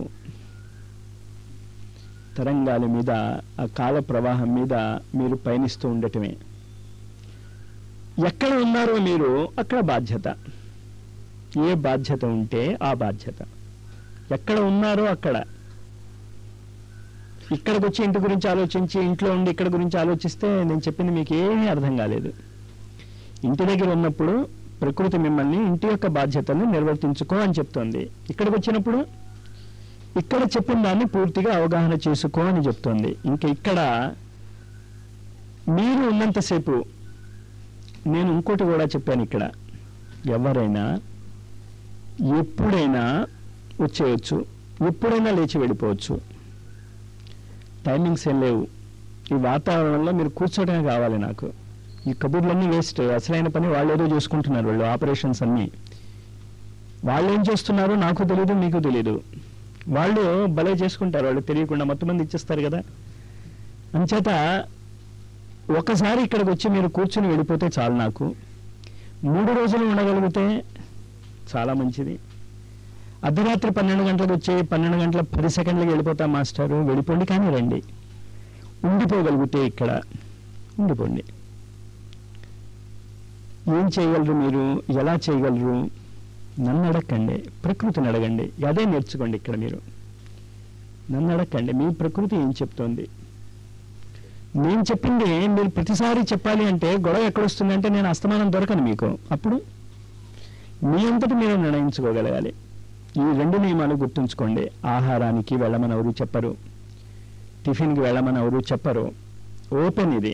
తరంగాల మీద ఆ కాల ప్రవాహం మీద మీరు పయనిస్తూ ఉండటమే ఎక్కడ ఉన్నారో మీరు అక్కడ బాధ్యత ఏ బాధ్యత ఉంటే ఆ బాధ్యత ఎక్కడ ఉన్నారో అక్కడ ఇక్కడికి వచ్చి ఇంటి గురించి ఆలోచించి ఇంట్లో ఉండి ఇక్కడ గురించి ఆలోచిస్తే నేను చెప్పింది మీకు ఏమీ అర్థం కాలేదు ఇంటి దగ్గర ఉన్నప్పుడు ప్రకృతి మిమ్మల్ని ఇంటి యొక్క బాధ్యతను నిర్వర్తించుకో అని చెప్తోంది ఇక్కడికి వచ్చినప్పుడు ఇక్కడ చెప్పిన దాన్ని పూర్తిగా అవగాహన చేసుకో అని చెప్తోంది ఇంకా ఇక్కడ మీరు ఉన్నంతసేపు నేను ఇంకోటి కూడా చెప్పాను ఇక్కడ ఎవరైనా ఎప్పుడైనా వచ్చేయచ్చు ఎప్పుడైనా లేచి వెళ్ళిపోవచ్చు టైమింగ్స్ ఏం లేవు ఈ వాతావరణంలో మీరు కూర్చోవడమే కావాలి నాకు ఈ కబుర్లన్నీ వేస్ట్ అసలైన పని వాళ్ళు ఏదో చూసుకుంటున్నారు వాళ్ళు ఆపరేషన్స్ అన్నీ వాళ్ళు ఏం చేస్తున్నారో నాకు తెలియదు మీకు తెలియదు వాళ్ళు భలే చేసుకుంటారు వాళ్ళు తెలియకుండా మొత్తం మంది ఇచ్చేస్తారు కదా అంచేత ఒకసారి ఇక్కడికి వచ్చి మీరు కూర్చుని వెళ్ళిపోతే చాలు నాకు మూడు రోజులు ఉండగలిగితే చాలా మంచిది అర్ధరాత్రి పన్నెండు గంటలకు వచ్చి పన్నెండు గంటల పది సెకండ్లకి వెళ్ళిపోతాం మాస్టారు వెళ్ళిపోండి కానీ రండి ఉండిపోగలిగితే ఇక్కడ ఉండిపోండి ఏం చేయగలరు మీరు ఎలా చేయగలరు నన్ను అడగండి ప్రకృతిని అడగండి అదే నేర్చుకోండి ఇక్కడ మీరు నన్ను అడగండి మీ ప్రకృతి ఏం చెప్తోంది నేను చెప్పింది మీరు ప్రతిసారి చెప్పాలి అంటే గొడవ ఎక్కడొస్తుందంటే నేను అస్తమానం దొరకను మీకు అప్పుడు మీ అంతటి మీరు నిర్ణయించుకోగలగాలి ఈ రెండు నియమాలు గుర్తుంచుకోండి ఆహారానికి వెళ్ళమని ఎవరు చెప్పరు టిఫిన్కి వెళ్ళమని ఎవరు చెప్పరు ఓపెన్ ఇది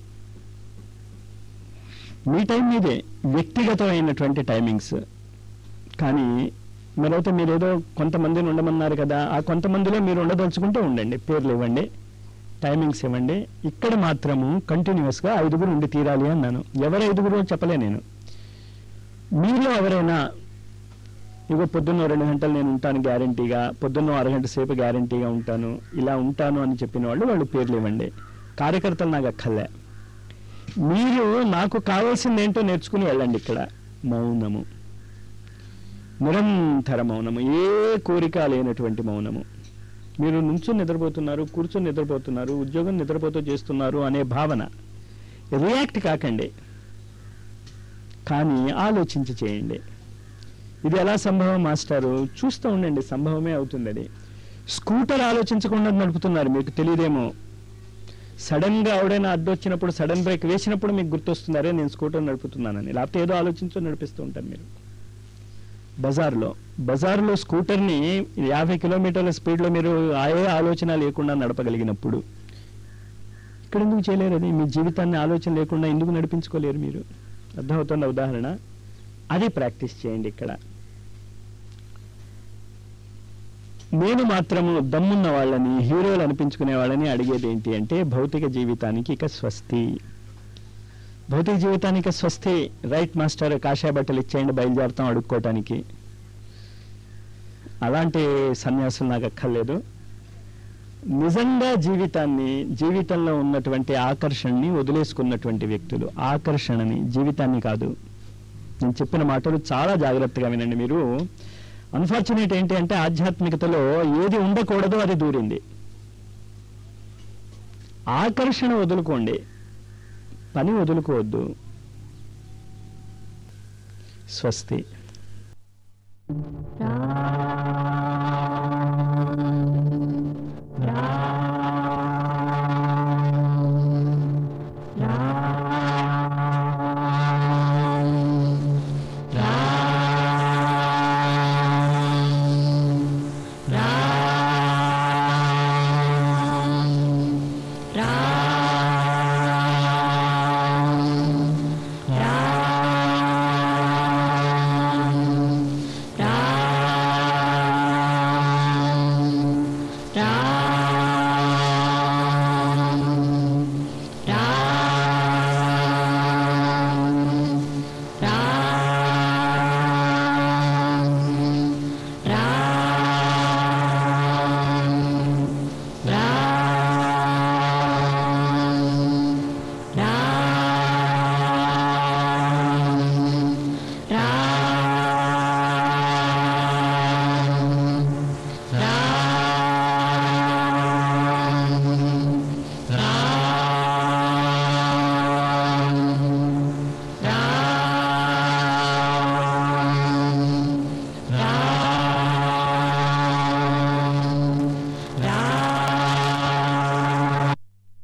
మీ టైం మీదే వ్యక్తిగతమైనటువంటి టైమింగ్స్ కానీ మరైతే మీరేదో కొంతమందిని ఉండమన్నారు కదా ఆ కొంతమందిలో మీరు ఉండదలుచుకుంటే ఉండండి పేర్లు ఇవ్వండి టైమింగ్స్ ఇవ్వండి ఇక్కడ మాత్రము కంటిన్యూస్గా ఐదుగురు ఉండి తీరాలి అన్నాను ఎవరు ఐదుగురు చెప్పలే నేను మీలో ఎవరైనా ఇగో పొద్దున్న రెండు గంటలు నేను ఉంటాను గ్యారంటీగా పొద్దున్న అరగంట సేపు గ్యారంటీగా ఉంటాను ఇలా ఉంటాను అని చెప్పిన వాళ్ళు వాళ్ళు పేర్లు ఇవ్వండి కార్యకర్తలు నాకు అక్కర్లే మీరు నాకు కావాల్సింది ఏంటో నేర్చుకుని వెళ్ళండి ఇక్కడ మౌనము నిరంతర మౌనము ఏ కోరిక లేనటువంటి మౌనము మీరు నుంచుని నిద్రపోతున్నారు కూర్చొని నిద్రపోతున్నారు ఉద్యోగం నిద్రపోతూ చేస్తున్నారు అనే భావన రియాక్ట్ కాకండి కానీ ఆలోచించి చేయండి ఇది ఎలా సంభవం మాస్టారు చూస్తూ ఉండండి సంభవమే అవుతుంది అది స్కూటర్ ఆలోచించకుండా నడుపుతున్నారు మీకు తెలియదేమో సడన్ గా ఎవడైనా అడ్డొచ్చినప్పుడు సడన్ బ్రేక్ వేసినప్పుడు మీకు గుర్తొస్తుందరే నేను స్కూటర్ నడుపుతున్నానని లేకపోతే ఏదో ఆలోచించో నడిపిస్తూ ఉంటారు మీరు బజార్లో బజార్లో స్కూటర్ని యాభై కిలోమీటర్ల స్పీడ్లో మీరు ఏ ఆలోచన లేకుండా నడపగలిగినప్పుడు ఇక్కడ ఎందుకు చేయలేరు అది మీ జీవితాన్ని ఆలోచన లేకుండా ఎందుకు నడిపించుకోలేరు మీరు అర్థమవుతున్న ఉదాహరణ అది ప్రాక్టీస్ చేయండి ఇక్కడ నేను మాత్రము దమ్మున్న వాళ్ళని హీరోలు అనిపించుకునే వాళ్ళని అడిగేది ఏంటి అంటే భౌతిక జీవితానికి ఇక స్వస్తి భౌతిక జీవితానికి స్వస్తి రైట్ మాస్టర్ కాషాయ బట్టలు ఇచ్చేయండి బయలుదేరుతాం అడుక్కోవటానికి అలాంటి సన్యాసులు నాకు అక్కర్లేదు నిజంగా జీవితాన్ని జీవితంలో ఉన్నటువంటి ఆకర్షణని వదిలేసుకున్నటువంటి వ్యక్తులు ఆకర్షణని జీవితాన్ని కాదు నేను చెప్పిన మాటలు చాలా జాగ్రత్తగా వినండి మీరు అన్ఫార్చునేట్ ఏంటి అంటే ఆధ్యాత్మికతలో ఏది ఉండకూడదో అది దూరింది ఆకర్షణ వదులుకోండి పని వదులుకోవద్దు స్వస్తి రా